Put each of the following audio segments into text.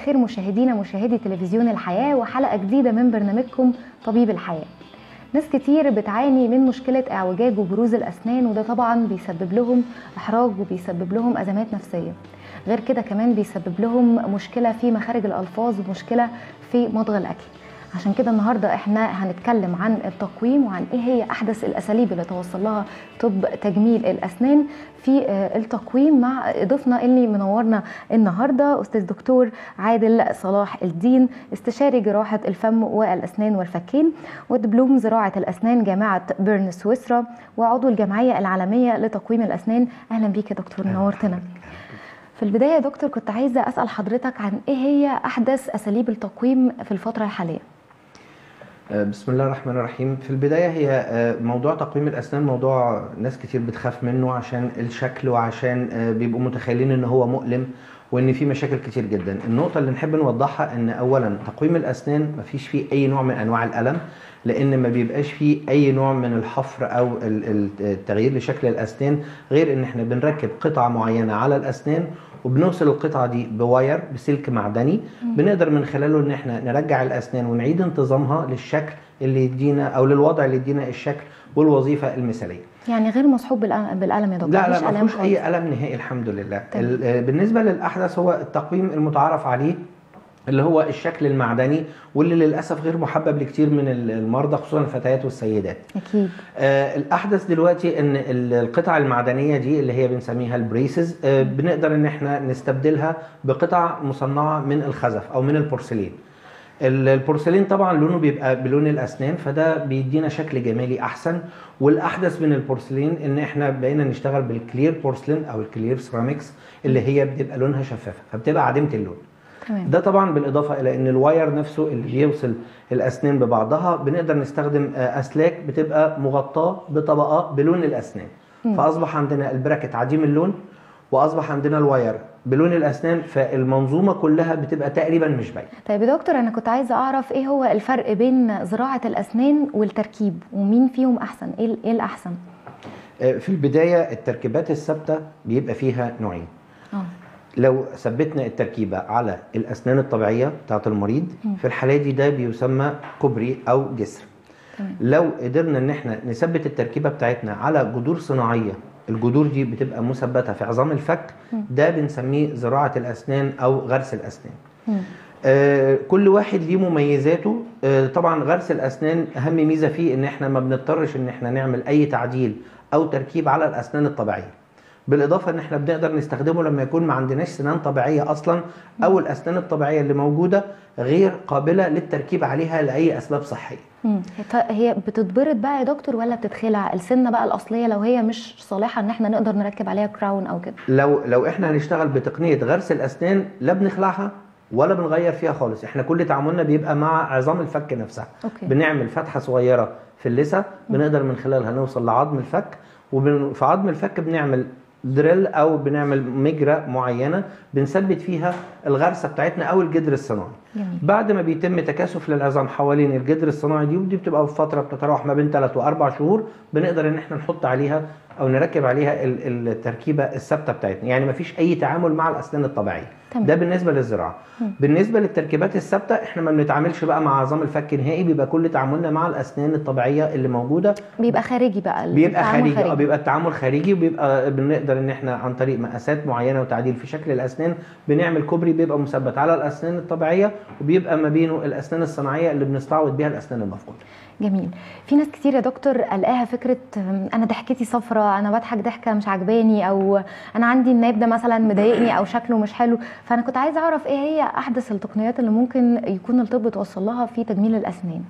الخير مشاهدينا مشاهدي تلفزيون الحياة وحلقة جديدة من برنامجكم طبيب الحياة ناس كتير بتعاني من مشكلة اعوجاج وبروز الأسنان وده طبعا بيسبب لهم إحراج وبيسبب لهم أزمات نفسية غير كده كمان بيسبب لهم مشكلة في مخارج الألفاظ ومشكلة في مضغ الأكل عشان كده النهارده احنا هنتكلم عن التقويم وعن ايه هي احدث الاساليب اللي توصل لها طب تجميل الاسنان في التقويم مع ضيفنا اللي منورنا النهارده استاذ دكتور عادل صلاح الدين استشاري جراحه الفم والاسنان والفكين ودبلوم زراعه الاسنان جامعه بيرن سويسرا وعضو الجمعيه العالميه لتقويم الاسنان اهلا بيك يا دكتور نورتنا في البدايه يا دكتور كنت عايزه اسال حضرتك عن ايه هي احدث اساليب التقويم في الفتره الحاليه بسم الله الرحمن الرحيم في البداية هي موضوع تقويم الأسنان موضوع ناس كتير بتخاف منه عشان الشكل وعشان بيبقوا متخيلين ان هو مؤلم وان في مشاكل كتير جدا النقطة اللي نحب نوضحها ان اولا تقويم الأسنان مفيش فيه اي نوع من انواع الألم لان ما بيبقاش فيه اي نوع من الحفر او التغيير لشكل الأسنان غير ان احنا بنركب قطعة معينة على الأسنان وبنوصل القطعه دي بواير بسلك معدني بنقدر من خلاله ان احنا نرجع الاسنان ونعيد انتظامها للشكل اللي يدينا او للوضع اللي يدينا الشكل والوظيفه المثاليه. يعني غير مصحوب بالالم يا دكتور لا لا ما فيهوش اي الم نهائي الحمد لله. بالنسبه للاحدث هو التقويم المتعارف عليه اللي هو الشكل المعدني واللي للاسف غير محبب لكتير من المرضى خصوصا الفتيات والسيدات. اكيد. آه الاحدث دلوقتي ان القطع المعدنيه دي اللي هي بنسميها البريسز آه بنقدر ان احنا نستبدلها بقطع مصنعه من الخزف او من البورسلين. البورسلين طبعا لونه بيبقى بلون الاسنان فده بيدينا شكل جمالي احسن والاحدث من البورسلين ان احنا بقينا نشتغل بالكلير بورسلين او الكلير سيراميكس اللي هي بتبقى لونها شفافه فبتبقى عديمه اللون. تمام. ده طبعا بالاضافه الى ان الواير نفسه اللي بيوصل الاسنان ببعضها بنقدر نستخدم اسلاك بتبقى مغطاه بطبقه بلون الاسنان م. فاصبح عندنا البراكت عديم اللون واصبح عندنا الواير بلون الاسنان فالمنظومه كلها بتبقى تقريبا مش باينه. طيب يا دكتور انا كنت عايزه اعرف ايه هو الفرق بين زراعه الاسنان والتركيب ومين فيهم احسن؟ ايه ايه الاحسن؟ في البدايه التركيبات الثابته بيبقى فيها نوعين. اه لو ثبتنا التركيبه على الاسنان الطبيعيه بتاعه المريض م. في الحاله دي ده بيسمى كوبري او جسر تمام. لو قدرنا ان احنا نثبت التركيبه بتاعتنا على جذور صناعيه الجذور دي بتبقى مثبته في عظام الفك م. ده بنسميه زراعه الاسنان او غرس الاسنان م. آه كل واحد ليه مميزاته آه طبعا غرس الاسنان اهم ميزه فيه ان احنا ما بنضطرش ان احنا نعمل اي تعديل او تركيب على الاسنان الطبيعيه بالاضافه ان احنا بنقدر نستخدمه لما يكون ما عندناش سنان طبيعيه اصلا او الاسنان الطبيعيه اللي موجوده غير قابله للتركيب عليها لاي اسباب صحيه. مم. هي بتتبرد بقى يا دكتور ولا بتتخلع السنه بقى الاصليه لو هي مش صالحه ان احنا نقدر نركب عليها كراون او كده؟ لو لو احنا هنشتغل بتقنيه غرس الاسنان لا بنخلعها ولا بنغير فيها خالص، احنا كل تعاملنا بيبقى مع عظام الفك نفسها. أوكي. بنعمل فتحه صغيره في اللثه بنقدر من خلالها نوصل لعظم الفك وفي عظم الفك بنعمل دريل او بنعمل مجرى معينه بنثبت فيها الغرسه بتاعتنا او الجدر الصناعي جميل. بعد ما بيتم تكاثف للعظام حوالين الجدر الصناعي دي ودي بتبقى في فتره بتتراوح ما بين 3 واربع شهور بنقدر ان احنا نحط عليها او نركب عليها ال- التركيبه الثابته بتاعتنا يعني ما فيش اي تعامل مع الاسنان الطبيعيه تمام. ده بالنسبه للزراعه مم. بالنسبه للتركيبات الثابته احنا ما بنتعاملش بقى مع عظام الفك نهائي بيبقى كل تعاملنا مع الاسنان الطبيعيه اللي موجوده بيبقى خارجي بقى بيبقى التعامل خارجي اه بيبقى التعامل خارجي وبيبقى بنقدر ان احنا عن طريق مقاسات معينه وتعديل في شكل الاسنان بنعمل كوبري بيبقى مثبت على الاسنان الطبيعيه وبيبقى ما بينه الاسنان الصناعيه اللي بنستعوض بيها الاسنان المفقوده جميل في ناس كتير يا دكتور قلقاها فكره أم، انا ضحكتي صفرة انا بضحك ضحكه مش عجباني او انا عندي النايب ده مثلا مضايقني او شكله مش حلو فانا كنت عايزه اعرف ايه هي احدث التقنيات اللي ممكن يكون الطب توصل لها في تجميل الاسنان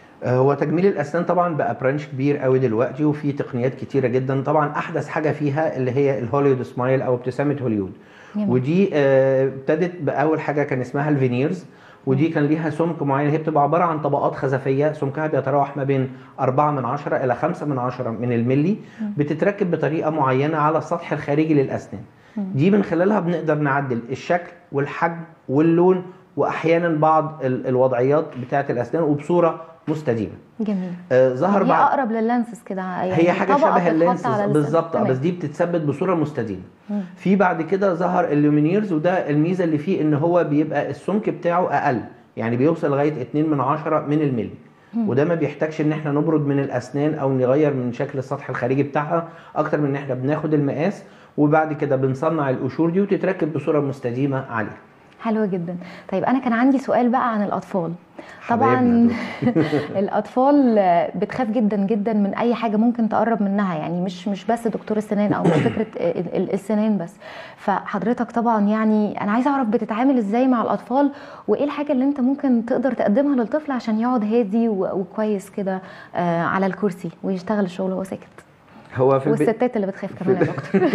هو تجميل الاسنان طبعا بقى برانش كبير قوي دلوقتي وفي تقنيات كتيره جدا طبعا احدث حاجه فيها اللي هي الهوليوود سمايل او ابتسامه هوليوود جميل. ودي آه، ابتدت باول حاجه كان اسمها الفينيرز ودي كان ليها سمك معين هي بتبقى عباره عن طبقات خزفيه سمكها بيتراوح ما بين 4 من 10 الى 5 من 10 من الملي بتتركب بطريقه معينه على السطح الخارجي للاسنان دي من خلالها بنقدر نعدل الشكل والحجم واللون واحيانا بعض ال- الوضعيات بتاعه الاسنان وبصوره مستديمه جميل آه، ظهر هي بعد اقرب لللانسز كده يعني هي حاجه طبقة شبه بتتحط اللينس على اللسان. بالظبط تمام. بس دي بتتثبت بصوره مستديمه مم. في بعد كده ظهر اللومينيرز وده الميزه اللي فيه ان هو بيبقى السمك بتاعه اقل يعني بيوصل لغايه 2 من 10 من الملي وده ما بيحتاجش ان احنا نبرد من الاسنان او نغير من شكل السطح الخارجي بتاعها اكتر من ان احنا بناخد المقاس وبعد كده بنصنع القشور دي وتتركب بصوره مستديمه عليها حلو جدا طيب انا كان عندي سؤال بقى عن الاطفال طبعا حبايبنا الاطفال بتخاف جدا جدا من اي حاجه ممكن تقرب منها يعني مش مش بس دكتور السنان او مش فكره ال- ال- السنان بس فحضرتك طبعا يعني انا عايزه اعرف بتتعامل ازاي مع الاطفال وايه الحاجه اللي انت ممكن تقدر تقدمها للطفل عشان يقعد هادي و- وكويس كده آه، على الكرسي ويشتغل الشغل وهو ساكت هو في البي... والستات اللي بتخاف كمان يا دكتور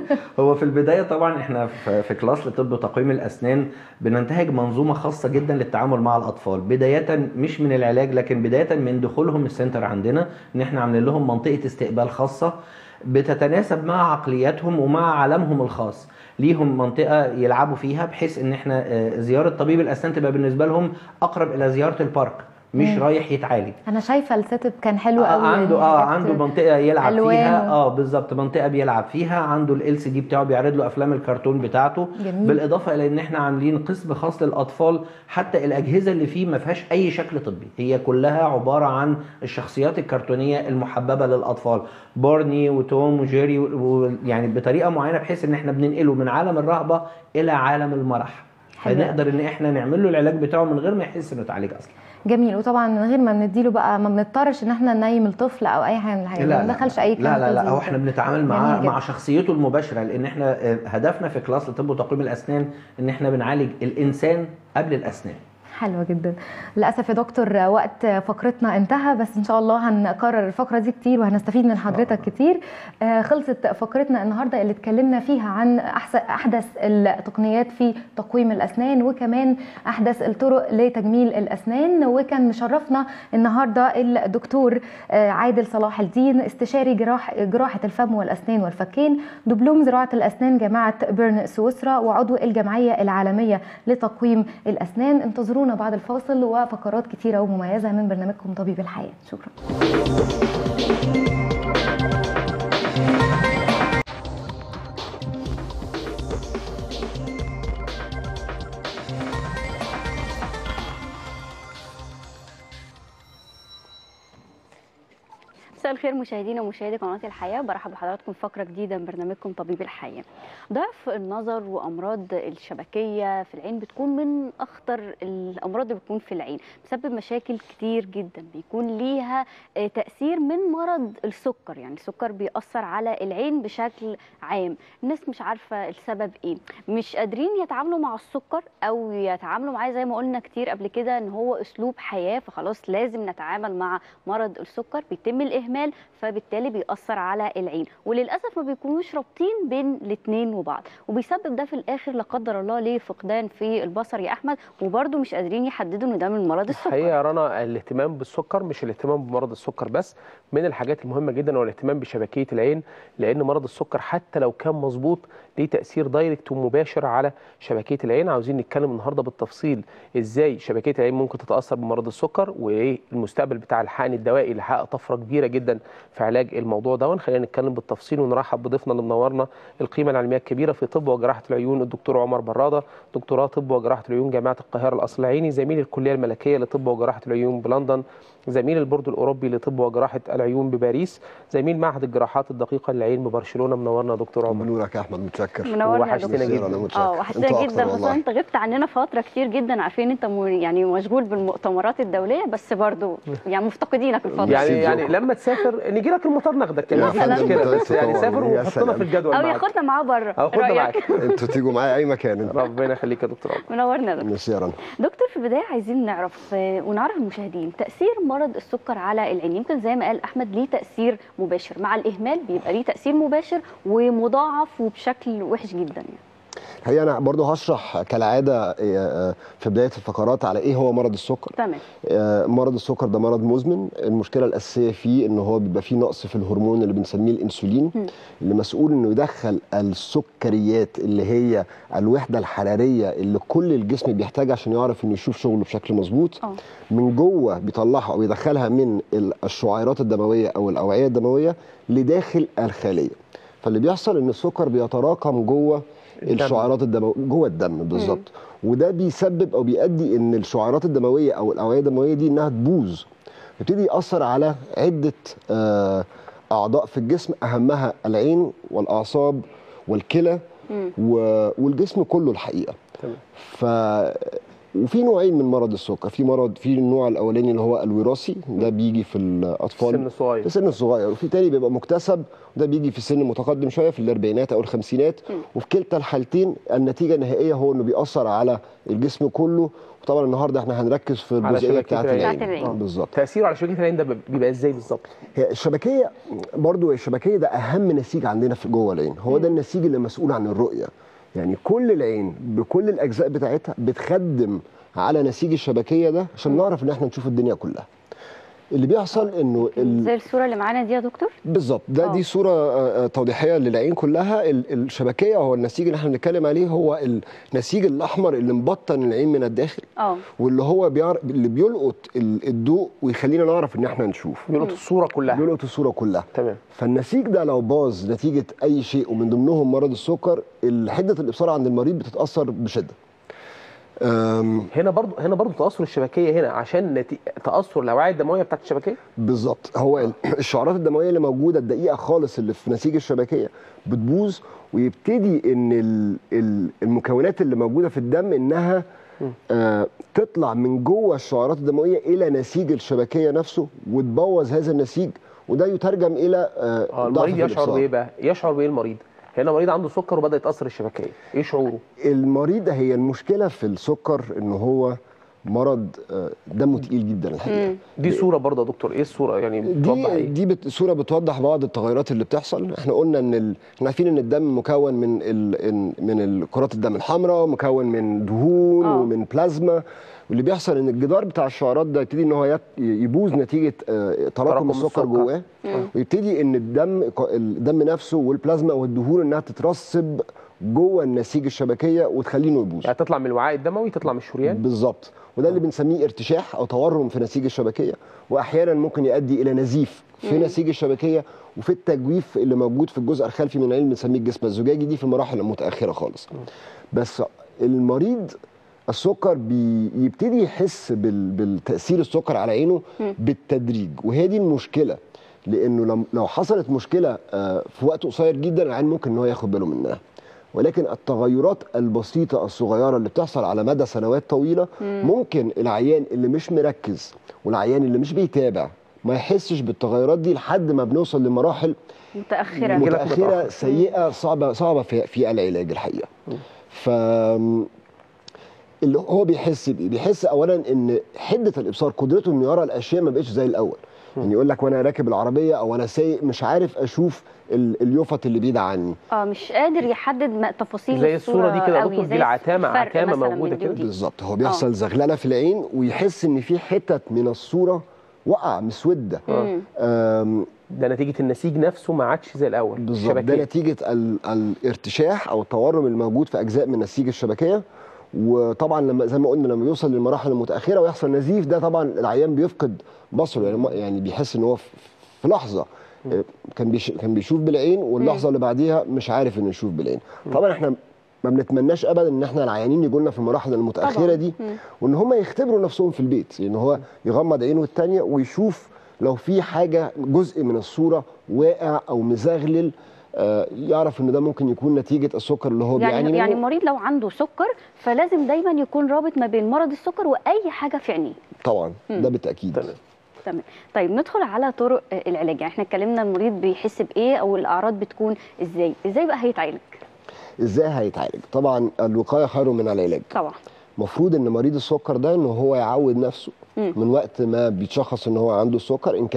هو في البدايه طبعا احنا في في كلاس لطب وتقويم الاسنان بننتهج منظومه خاصه جدا للتعامل مع الاطفال بدايه مش من العلاج لكن بدايه من دخولهم السنتر عندنا ان احنا عاملين لهم منطقه استقبال خاصه بتتناسب مع عقلياتهم ومع عالمهم الخاص ليهم منطقه يلعبوا فيها بحيث ان احنا آه، زياره طبيب الاسنان تبقى بالنسبه لهم اقرب الى زياره البارك مش مم. رايح يتعالج انا شايفه السيت اب كان حلو آه قوي عنده اه عنده منطقه يلعب ألوان فيها و- اه بالظبط منطقه بيلعب فيها عنده ال سي دي بتاعه بيعرض له افلام الكرتون بتاعته جميل. بالاضافه الى ان احنا عاملين قسم خاص للاطفال حتى الاجهزه اللي فيه ما فيهاش اي شكل طبي هي كلها عباره عن الشخصيات الكرتونيه المحببه للاطفال بارني وتوم وجيري ويعني بطريقه معينه بحيث ان احنا بننقله من عالم الرهبه الى عالم المرح حلو. فنقدر ان احنا نعمل له العلاج بتاعه من غير ما يحس انه اتعالج اصلا جميل وطبعا من غير ما بنديله بقى ما بنضطرش ان احنا ننيم الطفل او اي حاجه من الحاجات دي ما ندخلش اي لا لا لا chemicals هو وكده. احنا بنتعامل مع جميل جدا. مع شخصيته المباشره لان احنا آه، هدفنا في كلاس لطب وتقويم الاسنان ان احنا بنعالج الانسان قبل الاسنان حلوة جدا للأسف يا دكتور وقت فقرتنا انتهى بس إن شاء الله هنكرر الفقرة دي كتير وهنستفيد من حضرتك كتير آه، خلصت فقرتنا النهاردة اللي اتكلمنا فيها عن أحسن أحدث التقنيات في تقويم الأسنان وكمان أحدث الطرق لتجميل الأسنان وكان مشرفنا النهاردة الدكتور آه، عادل صلاح الدين استشاري جراح جراحة الفم والأسنان والفكين دبلوم زراعة الأسنان جامعة بيرن سويسرا وعضو الجمعية العالمية لتقويم الأسنان انتظرونا بعد الفاصل وفقرات كتيرة ومميزة من برنامجكم طبيب الحياة شكرا مساء الخير مشاهدينا ومشاهدي قناه الحياه برحب بحضراتكم في فقره جديده من برنامجكم طبيب الحياه ضعف النظر وامراض الشبكيه في العين بتكون من اخطر الامراض اللي بتكون في العين بسبب مشاكل كتير جدا بيكون ليها آه، تاثير من مرض السكر يعني السكر بيأثر على العين بشكل عام الناس مش عارفه السبب ايه مش قادرين يتعاملوا مع السكر او يتعاملوا معاه زي ما قلنا كتير قبل كده ان هو اسلوب حياه فخلاص لازم نتعامل مع مرض السكر بيتم الاهمال فبالتالي بيأثر على العين وللاسف ما بيكونوش رابطين بين الاثنين وبعض وبيسبب ده في الاخر لا قدر الله لفقدان في البصر يا احمد وبرده مش قادرين يحددوا ان ده من مرض السكر الحقيقه يا رنا الاهتمام بالسكر مش الاهتمام بمرض السكر بس من الحاجات المهمه جدا هو الاهتمام بشبكيه العين لان مرض السكر حتى لو كان مظبوط ليه تاثير دايركت ومباشر على شبكيه العين عاوزين نتكلم النهارده بالتفصيل ازاي شبكيه العين ممكن تتاثر بمرض السكر وايه المستقبل بتاع الحقن الدوائي اللي حقق طفره كبيره جدا في علاج الموضوع ده خلينا نتكلم بالتفصيل ونرحب بضيفنا اللي منورنا القيمه العلميه الكبيره في طب وجراحه العيون الدكتور عمر براده دكتوراه طب وجراحه العيون جامعه القاهره الاصل العيني زميل الكليه الملكيه لطب وجراحه العيون بلندن زميل البورد الاوروبي لطب وجراحه العيون بباريس زميل معهد الجراحات الدقيقه للعين ببرشلونه منورنا دكتور عمر بنورك يا احمد متشكر منورنا يا وحشتنا دكتور. جدا. انا متشكر اه وحشتنا انتوا جدا أكتر خصوصا والله. انت غبت عننا فتره كتير جدا عارفين انت م- يعني مشغول بالمؤتمرات الدوليه بس برضو يعني مفتقدينك الفتره يعني نسيت يعني ذوقك. لما تسافر نيجي لك المطار ناخدك يعني يا مفيش فندم، مشكله ده بس يعني طبعاً. سافر يا وحطنا سلام. في الجدول او معاك ياخدنا معاه بره او خدنا رأيك؟ معاك انتوا تيجوا معايا اي مكان انتوا. ربنا يخليك يا دكتور عمر منورنا يا دكتور ميرسي يا رنا دكتور في البدايه عايزين نعرف آه، ونعرف المشاهدين تاثير مرض السكر على العين يمكن زي ما قال احمد ليه تاثير مباشر مع الاهمال بيبقى ليه تاثير مباشر ومضاعف وبشكل وحش جدا يعني هي انا برضو هشرح كالعاده آه، في بدايه الفقرات على ايه هو مرض السكر تمام آه، مرض السكر ده مرض مزمن المشكله الاساسيه فيه ان هو بيبقى فيه نقص في الهرمون اللي بنسميه الانسولين مم. اللي مسؤول انه يدخل السكريات اللي هي الوحده الحراريه اللي كل الجسم بيحتاجها عشان يعرف انه يشوف شغله بشكل مظبوط اه من جوه بيطلعها او يدخلها من ال- الشعيرات الدمويه او الاوعيه الدمويه لداخل الخليه فاللي بيحصل ان السكر بيتراكم جوه الدم. الشعيرات الدمويه جوه الدم بالظبط وده بيسبب او بيؤدي ان الشعيرات الدمويه او الاوعيه الدمويه دي انها تبوظ يبتدي ياثر على عده آه، اعضاء في الجسم اهمها العين والاعصاب والكلى مم. و- والجسم كله الحقيقه تمام. ف وفي نوعين من مرض السكر في مرض في النوع الاولاني اللي هو الوراثي ده بيجي في الاطفال سن صغير في سن صغير وفي تاني بيبقى مكتسب وده بيجي في سن متقدم شويه في الاربعينات او الخمسينات وفي كلتا الحالتين النتيجه النهائيه هو انه بيأثر على الجسم كله وطبعا النهارده احنا هنركز في على الجزئيه شبكية بتاعت العين. العين بتاعت العين. آه، بالظبط تاثيره على شبكيه العين ده بيبقى ازاي بالظبط هي الشبكيه برضو الشبكيه ده اهم نسيج عندنا في جوه العين هو ده النسيج اللي مسؤول عن الرؤيه يعني كل العين بكل الاجزاء بتاعتها بتخدم على نسيج الشبكيه ده عشان نعرف ان احنا نشوف الدنيا كلها اللي بيحصل انه ال... زي الصوره اللي معانا دي يا دكتور بالظبط ده آه. دي صوره آه، آه، توضيحيه للعين كلها ال- الشبكيه هو النسيج اللي احنا بنتكلم عليه هو النسيج الاحمر اللي مبطن العين من الداخل اه واللي هو بيعر... اللي بيلقط ال- الضوء ويخلينا نعرف ان احنا نشوف بيلقط الصوره كلها بيلقط الصوره كلها تمام فالنسيج ده لو باظ نتيجه اي شيء ومن ضمنهم مرض السكر حده الابصار عند المريض بتتاثر بشده أم، هنا برضو هنا برضو تاثر الشبكيه هنا عشان نتي... تاثر الاوعيه الدمويه بتاعت الشبكيه بالظبط هو ال- الشعرات الدمويه اللي موجوده الدقيقه خالص اللي في نسيج الشبكيه بتبوظ ويبتدي ان ال- ال- المكونات اللي موجوده في الدم انها آه تطلع من جوه الشعرات الدمويه الى نسيج الشبكيه نفسه وتبوظ هذا النسيج وده يترجم الى آه اه ضعف المريض في يشعر الإبصار. بايه بقى يشعر بايه المريض هنا مريض عنده سكر وبدا يتاثر الشبكيه ايه شعوره المريض هي المشكله في السكر ان هو مرض آه، دمه تقيل جدا الحقيقه مم. دي صوره برضه يا دكتور ايه الصوره يعني بتوضح دي ايه دي بت... صوره بتوضح بعض التغيرات اللي بتحصل احنا قلنا ان ال... احنا عارفين ان الدم مكون من ال... إن- من الكرات الدم الحمراء مكون من دهون آه. ومن بلازما واللي بيحصل ان الجدار بتاع الشعرات ده يبتدي ان هو يت... يبوظ نتيجه آه، تراكم تراكم السكر السكر. جواه ويبتدي ان الدم الدم نفسه والبلازما والدهون انها تترسب جوه النسيج الشبكيه وتخليه يبوظ يعني تطلع من الوعاء الدموي تطلع من الشريان بالظبط وده اللي بنسميه ارتشاح او تورم في نسيج الشبكيه واحيانا ممكن يؤدي الى نزيف في نسيج الشبكيه وفي التجويف اللي موجود في الجزء الخلفي من العين بنسميه الجسم الزجاجي دي في المراحل المتاخره خالص بس المريض السكر بيبتدي يحس بال- بالتاثير السكر على عينه بالتدريج وهي دي المشكله لانه لم- لو حصلت مشكله آه، في وقت قصير جدا العين ممكن ان هو ياخد باله منها ولكن التغيرات البسيطة الصغيرة اللي بتحصل على مدى سنوات طويلة ممكن العيان اللي مش مركز والعيان اللي مش بيتابع ما يحسش بالتغيرات دي لحد ما بنوصل لمراحل متاخره يجي لك متأخرة متأخر. سيئة صعبة صعبة في, في العلاج الحقيقة ف اللي هو بيحس بيه بيحس اولا ان حده الابصار قدرته انه يرى الاشياء ما بقتش زي الاول يعني يقول لك وانا راكب العربيه او انا سايق مش عارف اشوف ال- اليفط اللي بعيد عني اه مش قادر يحدد م- تفاصيل زي الصورة دي كده يا قوي، دكتور، دي زي العتامة- الفرق عتامة مثلاً موجودة من دي كده. ودي. بالظبط هو بيحصل زغلله في العين ويحس ان في حتت من الصوره وقع مسوده مم. آم، ده نتيجه النسيج نفسه ما عادش زي الاول بالظبط ده الشبكية. نتيجه ال... الارتشاح او التورم الموجود في اجزاء من نسيج الشبكيه وطبعا لما زي ما قلنا لما بيوصل للمراحل المتاخره ويحصل نزيف ده طبعا العيان بيفقد بصره يعني ما- يعني بيحس ان هو في في لحظه آه، كان بيش... كان بيشوف بالعين واللحظه اللي بعديها مش عارف انه يشوف بالعين طبعا احنا ما بنتمناش ابدا ان احنا العيانين يجوا لنا في المراحل المتاخره طبعاً. دي مم. وان هم يختبروا نفسهم في البيت ان هو يغمض عينه الثانيه ويشوف لو في حاجه جزء من الصوره واقع او مزغلل آه، يعرف ان ده ممكن يكون نتيجه السكر اللي هو بيعاني يعني منه يعني المريض لو عنده سكر فلازم دايما يكون رابط ما بين مرض السكر واي حاجه في عينيه طبعا مم. ده بالتاكيد تمام. تمام طيب ندخل على طرق آه، العلاج يعني احنا اتكلمنا المريض بيحس بايه او الاعراض بتكون ازاي ازاي بقى هيتعالج ازاي هيتعالج طبعا الوقايه خير من العلاج طبعا المفروض ان مريض السكر ده ان هو يعود نفسه مم. من وقت ما بيتشخص ان هو عنده السكر ان كان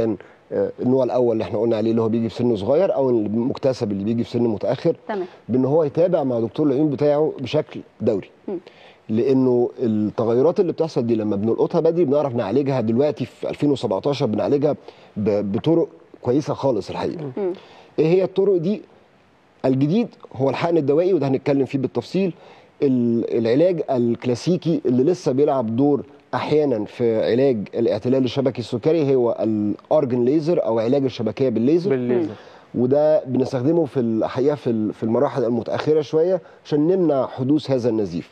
آه، النوع الاول اللي احنا قلنا عليه اللي هو بيجي في سن صغير او المكتسب اللي بيجي في سن متاخر تمام بان هو يتابع مع دكتور العيون بتاعه بشكل دوري مم. لانه التغيرات اللي بتحصل دي لما بنلقطها بدري بنعرف نعالجها دلوقتي في 2017 بنعالجها ب- بطرق كويسه خالص الحقيقه مم. ايه هي الطرق دي الجديد هو الحقن الدوائي وده هنتكلم فيه بالتفصيل ال- العلاج الكلاسيكي اللي لسه بيلعب دور احيانا في علاج الاعتلال الشبكي السكري هو الارجن ليزر او علاج الشبكيه بالليزر بالليزر وده بنستخدمه في الحقيقه في ال- في المراحل المتاخره شويه عشان نمنع حدوث هذا النزيف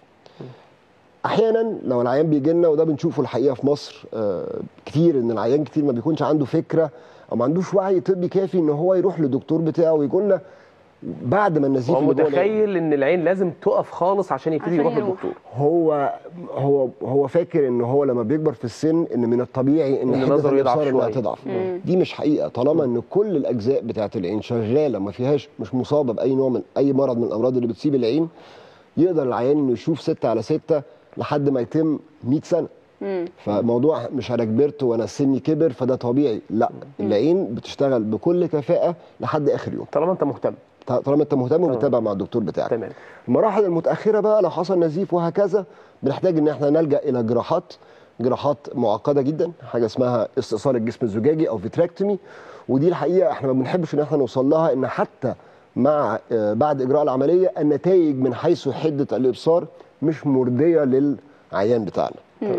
احيانا لو العيان بيجي لنا وده بنشوفه الحقيقه في مصر آه، كتير ان العيان كتير ما بيكونش عنده فكره او ما عندوش وعي طبي كافي ان هو يروح للدكتور بتاعه ويقول لنا بعد ما النزيف هو اللي جوه العين- متخيل ان العين لازم تقف خالص عشان يبتدي عشان يروح يروح. للدكتور هو هو هو فاكر ان هو لما بيكبر في السن ان من الطبيعي ان إن حده نظره يضعف الابصار انها شوية. تضعف مم. دي مش حقيقه طالما ان كل الاجزاء بتاعه العين شغاله ما فيهاش مش مصابه باي نوع من اي مرض من الامراض اللي بتصيب العين يقدر العيان انه يشوف 6 على 6 لحد ما يتم 100 سنه مم. فموضوع مش انا كبرت وانا سني كبر فده طبيعي لا العين بتشتغل بكل كفاءه لحد اخر يوم طالما انت مهتم طالما انت مهتم وبتتابع مع الدكتور بتاعك تمام المراحل المتاخره بقى لو حصل نزيف وهكذا بنحتاج ان احنا نلجا الى جراحات جراحات معقده جدا حاجه اسمها استئصال الجسم الزجاجي او فيتراكتومي ودي الحقيقه احنا ما بنحبش ان احنا نوصل لها ان حتى مع آه، بعد اجراء العمليه النتائج من حيث حده الابصار مش مرضيه للعيان بتاعنا مم.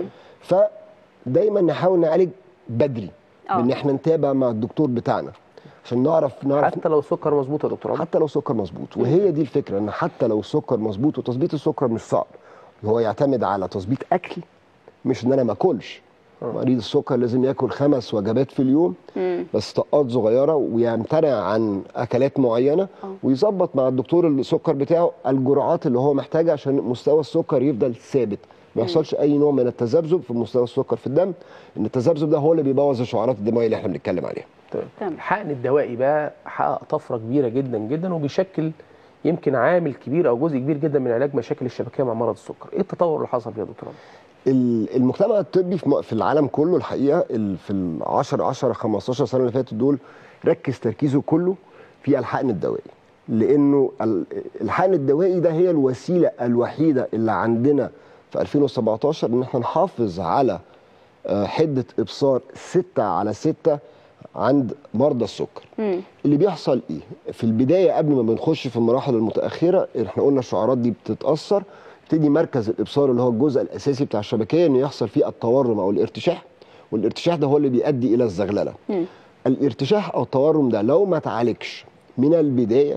فدايما نحاول نعالج بدري آه. بان احنا نتابع مع الدكتور بتاعنا عشان نعرف نعرف حتى لو السكر مظبوط يا دكتور عمر حتى لو سكر مظبوط وهي دي الفكره ان حتى لو السكر مظبوط وتظبيط السكر مش صعب هو يعتمد على تظبيط اكل مش ان انا ما اكلش مريض السكر لازم ياكل خمس وجبات في اليوم مم. بس طاقات صغيره ويمتنع عن اكلات معينه آه. ويظبط مع الدكتور السكر بتاعه الجرعات اللي هو محتاجها عشان مستوى السكر يفضل ثابت ما يحصلش اي نوع من التذبذب في مستوى السكر في الدم ان التذبذب ده هو اللي بيبوظ الشعيرات الدمويه اللي احنا بنتكلم عليها تمام. تمام. الحقن الدوائي بقى حقق طفره كبيره جدا جدا وبيشكل يمكن عامل كبير او جزء كبير جدا من علاج مشاكل الشبكيه مع مرض السكر ايه التطور اللي حصل فيه يا دكتور عمر ال- المجتمع الطبي في م- في العالم كله الحقيقه ال- في ال 10 10 15 سنه اللي فاتوا دول ركز تركيزه كله في الحقن الدوائي لانه ال- الحقن الدوائي ده هي الوسيله الوحيده اللي عندنا في 2017 ان احنا نحافظ على آه، حده ابصار 6 على 6 عند مرضى السكر مم. اللي بيحصل ايه في البدايه قبل ما بنخش في المراحل المتاخره احنا قلنا الشعارات دي بتتاثر يبتدي مركز الابصار اللي هو الجزء الاساسي بتاع الشبكيه انه يحصل فيه التورم او الارتشاح والارتشاح ده هو اللي بيؤدي الى الزغلله مم. الارتشاح او التورم ده لو ما اتعالجش من البدايه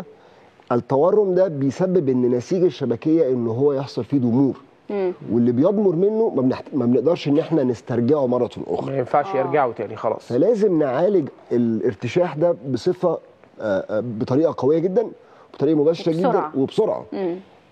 التورم ده بيسبب ان نسيج الشبكيه ان هو يحصل فيه ضمور مم. واللي بيضمر منه ما, بنحت... ما بنقدرش ان احنا نسترجعه مره اخرى ما ينفعش آه. يرجعوا تاني خلاص فلازم نعالج الارتشاح ده بصفه آه، آه، بطريقه قويه جدا بطريقه مباشره وبسرعة. جدا وبسرعه مم.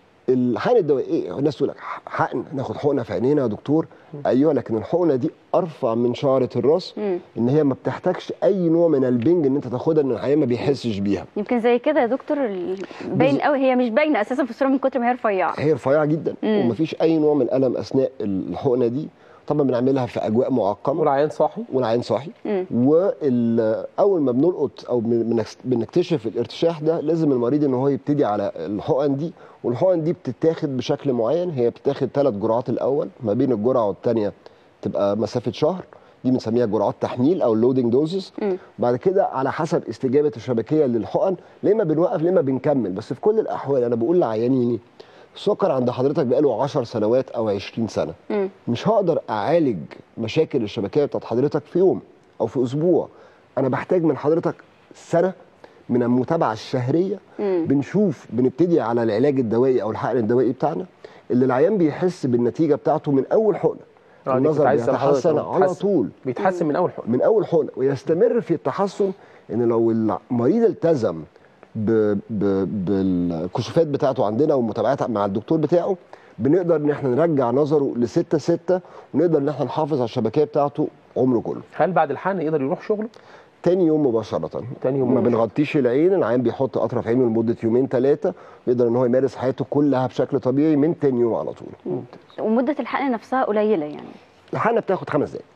الحقن الدوائي ايه الناس تقول لك حقن ناخد حقنه في عينينا يا دكتور ايوه لكن الحقنه دي ارفع من شعره الراس مم. ان هي ما بتحتاجش اي نوع من البنج ان انت تاخدها ان العيان ما بيحسش بيها يمكن زي كده يا دكتور ال- باين بز- قوي هي مش باينه اساسا في الصوره من كتر ما هي رفيعه هي رفيعه جدا مم. ومفيش اي نوع من الالم اثناء الحقنه دي طبعا بنعملها في اجواء معقمه والعيان صاحي والعين صاحي مم. واول ما بنلقط او بن- بنكس- بنكتشف الارتشاح ده لازم المريض ان هو يبتدي على الحقن دي والحقن دي بتتاخد بشكل معين هي بتتاخد ثلاث جرعات الاول ما بين الجرعه والثانيه تبقى مسافه شهر دي بنسميها جرعات تحميل او اللودنج دوزز مم. بعد كده على حسب استجابه الشبكيه للحقن لا اما بنوقف لا اما بنكمل بس في كل الاحوال انا بقول لعيانيني السكر عند حضرتك بقاله 10 سنوات او 20 سنه مم. مش هقدر اعالج مشاكل الشبكيه بتاعت حضرتك في يوم او في اسبوع انا بحتاج من حضرتك سنه من المتابعه الشهريه مم. بنشوف بنبتدي على العلاج الدوائي او الحقن الدوائي بتاعنا اللي العيان بيحس بالنتيجه بتاعته من اول حقنه آه، دي كنت النظر عايز أسأل حضرتك بيتحسن أهو. على بيتحسن. طول بيتحسن من اول حقن من اول حقنه ويستمر في التحسن ان لو المريض التزم ب- ب- بالكشوفات بتاعته عندنا والمتابعات مع الدكتور بتاعه بنقدر ان احنا نرجع نظره لستة ستة ونقدر ان احنا نحافظ على الشبكيه بتاعته عمره كله هل بعد الحقن يقدر يروح شغله تاني يوم مباشره تاني يوم ما مباشرة. بنغطيش العين العين بيحط اطرف عينه لمده يومين ثلاثه يقدر ان هو يمارس حياته كلها بشكل طبيعي من تاني يوم على طول ومده الحقن نفسها قليله يعني الحقنه بتاخد خمس دقائق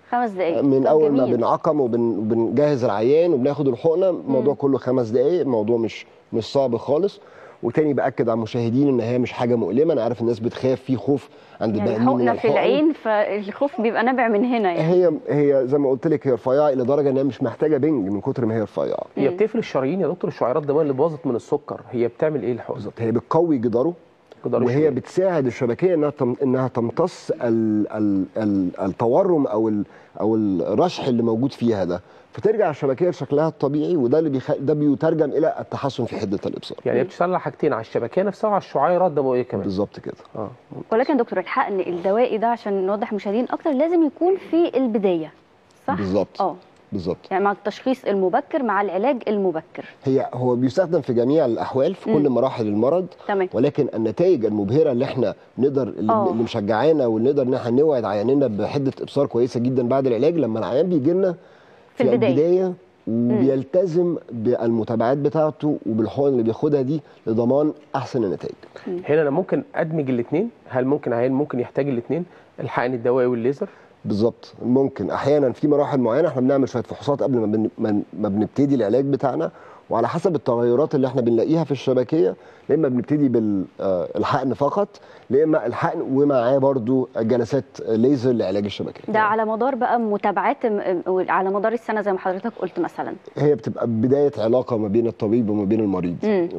خمس دقائق من طب اول ما جميل. بنعقم وبنجهز العيان وبناخد الحقنه الموضوع كله خمس دقائق الموضوع مش مش صعب خالص وتاني باكد على المشاهدين ان هي مش حاجه مؤلمه انا عارف الناس بتخاف في خوف عند يعني الباقيين من حقنه في الحقن. العين فالخوف بيبقى نابع من هنا يعني هي هي زي ما قلت لك هي رفيعه الى درجه انها مش محتاجه بنج من كتر ما هي رفيعه هي بتقفل الشرايين يا دكتور الشعيرات الدمويه اللي باظت من السكر هي بتعمل ايه الحقن؟ بالظبط هي بتقوي جداره جدار وهي الشرايين. بتساعد الشبكيه انها تم انها تمتص ال ال ال التورم او ال او الرشح اللي موجود فيها ده فترجع الشبكيه لشكلها الطبيعي وده اللي بيخ... ده بيترجم الى التحسن في حده الابصار يعني هي بتشتغل على حاجتين على الشبكيه نفسها وعلى الشعيرات الدمويه كمان بالظبط كده اه ولكن دكتور الحقن الدوائي ده عشان نوضح المشاهدين اكتر لازم يكون في البدايه صح بالظبط اه بالظبط يعني مع التشخيص المبكر مع العلاج المبكر هي هو بيستخدم في جميع الاحوال في كل مم. مراحل المرض تمام ولكن النتائج المبهره اللي احنا نقدر اللي, آه. اللي مشجعانا واللي نقدر ان احنا نوعد عياننا بحده ابصار كويسه جدا بعد العلاج لما العيان بيجي لنا في البداية. البدايه وبيلتزم بالمتابعات بتاعته وبالحقن اللي بياخدها دي لضمان احسن النتائج هنا انا ممكن ادمج الاثنين هل ممكن عيان ممكن يحتاج الاثنين الحقن الدوائي والليزر بالظبط ممكن احيانا في مراحل معينه احنا بنعمل شويه فحوصات قبل ما, بن... ما- ما بنبتدي العلاج بتاعنا وعلى حسب التغيرات اللي احنا بنلاقيها في الشبكيه يا اما بنبتدي بالحقن فقط يا اما الحقن ومعاه برضو جلسات ليزر لعلاج الشبكيه ده على مدار بقى متابعات م- م- على مدار السنه زي ما حضرتك قلت مثلا هي بتبقى بدايه علاقه ما بين الطبيب وما بين المريض مم.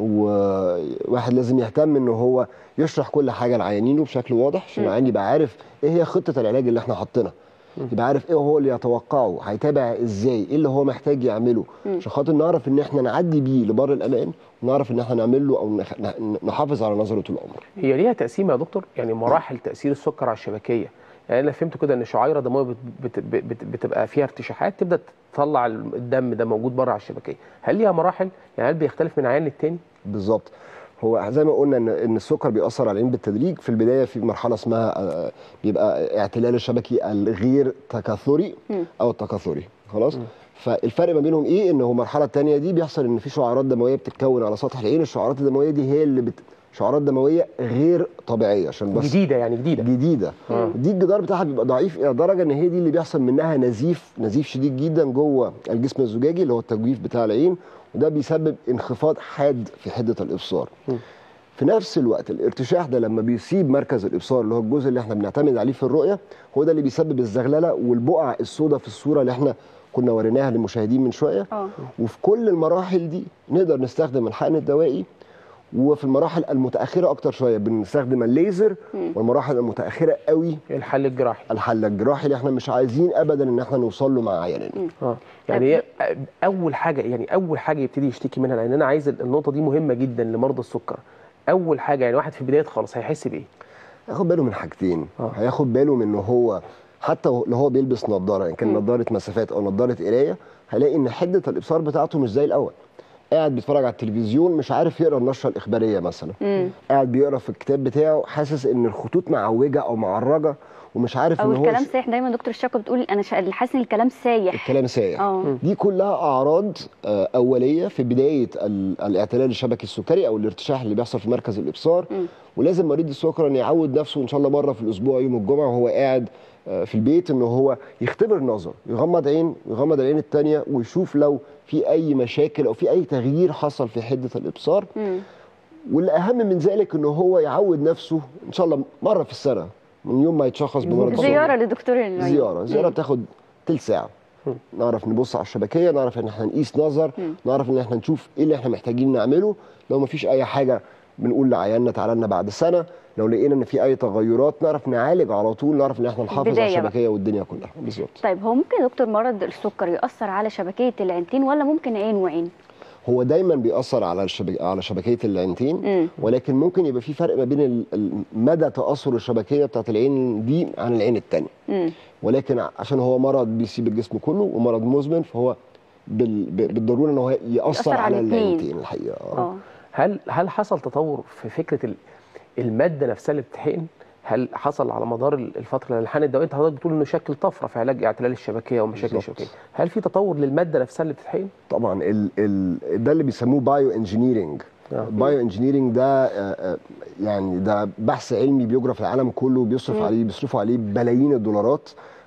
وواحد لازم يهتم ان هو يشرح كل حاجه لعيانينه بشكل واضح عشان مم. العيان يبقى عارف ايه هي خطه العلاج اللي احنا حاطينها يبقى عارف ايه هو اللي يتوقعه هيتابع ازاي ايه اللي هو محتاج يعمله مم. عشان خاطر نعرف ان احنا نعدي بيه لبر الامان ونعرف ان احنا نعمل له او نخ- نح- نحافظ على نظره طول العمر هي ليها تقسيم يا دكتور يعني مراحل تاثير السكر على الشبكيه يعني انا فهمت كده ان شعيره دمويه بت بت بت بتبقى فيها ارتشاحات تبدا تطلع الدم ده موجود بره على الشبكيه هل ليها مراحل يعني هل بيختلف من عيان للتاني بالظبط هو زي ما قلنا ان ان السكر بيأثر على العين بالتدريج في البدايه في مرحله اسمها آه، بيبقى اعتلال الشبكي الغير تكاثري مم. او التكاثري خلاص فالفرق ما بينهم ايه ان هو المرحله الثانيه دي بيحصل ان في شعيرات دمويه بتتكون على سطح العين الشعيرات الدمويه دي هي اللي بت... شعيرات دمويه غير طبيعيه عشان بس جديده يعني جديده جديده آه. دي الجدار بتاعها بيبقى ضعيف الى درجه ان هي دي اللي بيحصل منها نزيف نزيف شديد جدا جوه الجسم الزجاجي اللي هو التجويف بتاع العين وده بيسبب انخفاض حاد في حده الابصار م. في نفس الوقت الارتشاح ده لما بيسيب مركز الابصار اللي هو الجزء اللي احنا بنعتمد عليه في الرؤيه هو ده اللي بيسبب الزغلله والبقع السوداء في الصوره اللي احنا كنا وريناها للمشاهدين من شويه اه وفي كل المراحل دي نقدر نستخدم الحقن الدوائي وفي المراحل المتاخره اكتر شويه بنستخدم الليزر مم. والمراحل المتاخره قوي الحل الجراحي الحل الجراحي اللي احنا مش عايزين ابدا ان احنا نوصل له مع عياننا اه يعني هي اول حاجه يعني اول حاجه يبتدي يشتكي منها لان انا عايز النقطه دي مهمه جدا لمرضى السكر اول حاجه يعني واحد في بدايه خالص هيحس بايه هياخد باله من حاجتين آه. هياخد باله من ان هو حتى لو هو بيلبس نظاره ان كان مم. نظاره مسافات او نظاره قرايه هيلاقي ان حده الابصار بتاعته مش زي الاول قاعد بيتفرج على التلفزيون مش عارف يقرا النشره الاخباريه مثلا امم قاعد بيقرا في الكتاب بتاعه حاسس ان الخطوط معوجه او معرجه ومش عارف او ان هو الكلام ش- سايح دايما دكتور الشاكو بتقول انا شا- اللي حاسس ان الكلام سايح الكلام سايح اه دي كلها اعراض آه، اوليه في بدايه ال- الاعتلال الشبكي السكري او الارتشاح اللي بيحصل في مركز الابصار مم. ولازم مريض السكر ان يعود نفسه ان شاء الله مره في الاسبوع يوم الجمعه وهو قاعد آه، في البيت ان هو يختبر نظر يغمض عين يغمض العين الثانيه ويشوف لو في اي مشاكل او في اي تغيير حصل في حده الابصار مم. والاهم من ذلك ان هو يعود نفسه ان شاء الله مره في السنه من يوم ما يتشخص بمرض السكر. زياره لدكتور العيون زياره زياره مم. بتاخد تلت ساعه مم. نعرف نبص على الشبكيه نعرف ان احنا نقيس نظر مم. نعرف ان احنا نشوف ايه اللي احنا محتاجين نعمله لو ما فيش اي حاجه بنقول لعيالنا تعالى لنا بعد سنه لو لقينا ان في اي تغيرات نعرف نعالج على طول نعرف ان احنا نحافظ على البداية بقى. الشبكيه والدنيا كلها بالظبط طيب هو ممكن يا دكتور مرض السكر ياثر على شبكيه العينتين ولا ممكن عين وعين هو دايما بيأثر على الشبك... على شبكيه العينتين امم ولكن ممكن يبقى في فرق ما بين ال- ال- مدى تاثر الشبكيه بتاعت العين دي عن العين الثانيه امم ولكن عشان هو مرض بيسيب الجسم كله ومرض مزمن فهو بال... ب- بالضروره ان هو ياثر, يأثر على على الاتنين. العينتين الحقيقه آه. اه هل هل حصل تطور في فكره ال- الماده نفسها اللي بتتحقن هل حصل على مدار ال- الفتره اللي الحقن الدوائي انت حضرتك بتقول انه شكل طفره في علاج اعتلال الشبكيه ومشاكل بالظبط. الشبكيه هل في تطور للماده نفسها اللي بتتحقن طبعا ال ال ده اللي بيسموه بايو انجينيرنج آه. بايو انجينيرنج ده آه، آه، يعني ده بحث علمي بيجرى في العالم كله بيصرف مم. عليه بيصرفوا عليه بلايين الدولارات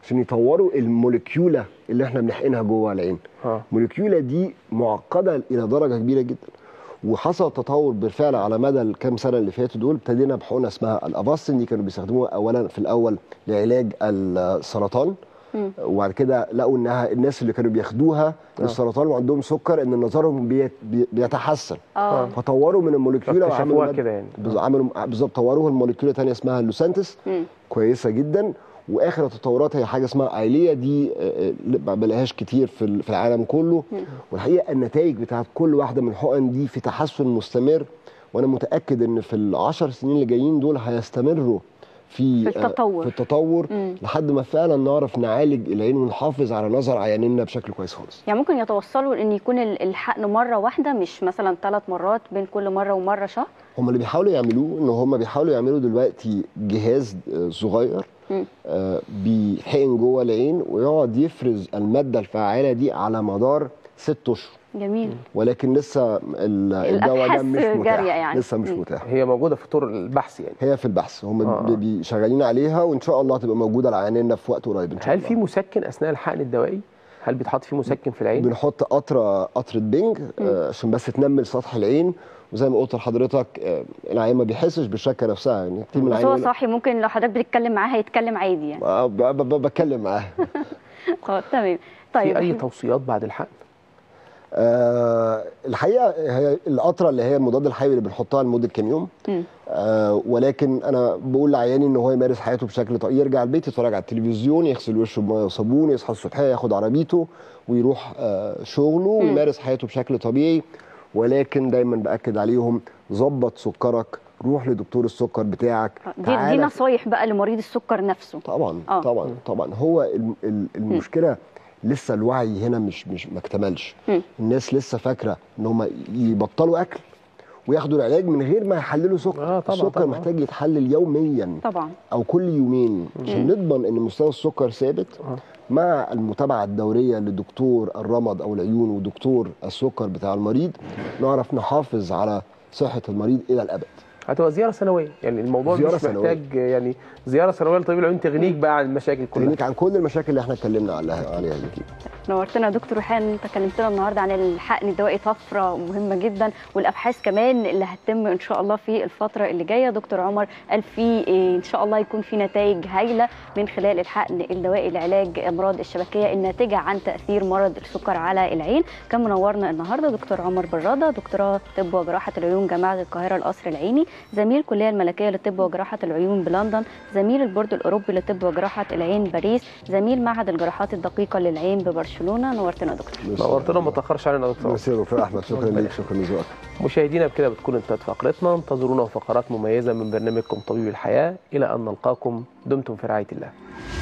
عشان يطوروا الموليكيوله اللي احنا بنحقنها جوه العين اه الموليكيوله دي معقده الى درجه كبيره جدا وحصل تطور بالفعل على مدى الكام سنه اللي فاتوا دول ابتدينا بحقنه اسمها الافاستين دي كانوا بيستخدموها اولا في الاول لعلاج السرطان مم. وبعد كده لقوا انها الناس اللي كانوا بياخدوها السرطان وعندهم سكر ان نظرهم بيت بي- بيتحسن اه فطوروا من الموليكيوله اكتشفوها وعملوا كده يعني بز- عملوا بالظبط طوروها الموليكيوله ثانيه اسمها اللوسانتس مم. كويسه جدا واخر التطورات هي حاجه اسمها ايليا دي آه، آه، ما بلاقيهاش كتير في ال- في العالم كله والحقيقه النتائج بتاعت كل واحده من الحقن دي في تحسن مستمر وانا متاكد ان في العشر سنين اللي جايين دول هيستمروا في في آه، التطور. في التطور مم. لحد ما فعلا نعرف نعالج العين ونحافظ على نظر عياننا بشكل كويس خالص يعني ممكن يتوصلوا ان يكون ال- الحقن مره واحده مش مثلا ثلاث مرات بين كل مره ومره شهر هم اللي بيحاولوا يعملوه ان هم بيحاولوا يعملوا دلوقتي جهاز آه، صغير مم. آه، بيحقن جوه العين ويقعد يفرز الماده الفعاله دي على مدار ست اشهر جميل ولكن لسه ال- الدواء ده الأبحاث مش متاح جارية يعني. لسه مش مم. متاح هي موجوده في طور البحث يعني هي في البحث هم آه. بي- بي- شغالين عليها وان شاء الله هتبقى موجوده لعياننا في وقت قريب ان شاء هل الله في مسكن اثناء الحقن الدوائي هل بيتحط فيه مسكن في العين بنحط قطره قطره بنج آه، عشان بس تنمل سطح العين وزي ما قلت لحضرتك آه، العين ما بيحسش بالشكه نفسها يعني كتير من بس العين هو يقول لك، صاحي ممكن لو حضرتك بتتكلم معاه هيتكلم عادي يعني آه، ب- ب- ب- بتكلم معاه اه تمام في طيب اي إحنا- توصيات بعد الحقن آه الحقيقه هي القطره اللي هي المضاد الحيوي اللي بنحطها لمده كام يوم مم. آه ولكن انا بقول لعياني ان هو يمارس حياته بشكل طبيعي يرجع البيت يتفرج على التلفزيون يغسل وشه بميه وصابون يصحى الصبح ياخد عربيته ويروح آه شغله ويمارس حياته بشكل طبيعي ولكن دايما باكد عليهم ظبط سكرك روح لدكتور السكر بتاعك دي دي تعالى نصايح بقى لمريض السكر نفسه طبعا آه. طبعا طبعا هو الم- ال- المشكله لسه الوعي هنا مش مش ما اكتملش مم. الناس لسه فاكره ان هم يبطلوا اكل وياخدوا العلاج من غير ما يحللوا سكر آه، طبعا، السكر طبعا. محتاج يتحلل يوميا طبعا او كل يومين عشان نضمن ان مستوى السكر ثابت آه. مع المتابعه الدوريه لدكتور الرمد او العيون ودكتور السكر بتاع المريض نعرف نحافظ على صحه المريض الى الابد هتبقى زياره سنويه يعني الموضوع زيارة مش سنوية. محتاج يعني زياره سنويه لطبيب العيون تغنيك بقى عن المشاكل كلها تغنيك عن كل المشاكل اللي احنا اتكلمنا عليها عليها دي نورتنا يا دكتور ريحان انت كلمتنا النهارده عن الحقن الدوائي طفره مهمه جدا والابحاث كمان اللي هتتم ان شاء الله في الفتره اللي جايه دكتور عمر قال في إيه، ان شاء الله يكون في نتائج هايله من خلال الحقن الدوائي لعلاج امراض الشبكيه الناتجه عن تاثير مرض السكر على العين كان منورنا النهارده دكتور عمر براده دكتوراه طب وجراحه العيون جامعه القاهره القصر العيني زميل الكليه الملكيه للطب وجراحه العيون بلندن زميل البورد الاوروبي لطب وجراحه العين باريس زميل معهد الجراحات الدقيقه للعين ببرشلونه نورتنا يا دكتور نورتنا ما تاخرش علينا يا دكتور ميرسي يا دكتور احمد شكرا ليك شكرا لذوقك مشاهدينا بكده بتكون انتهت فقرتنا انتظرونا في فقرات مميزه من برنامجكم طبيب الحياه الى ان نلقاكم دمتم في رعايه الله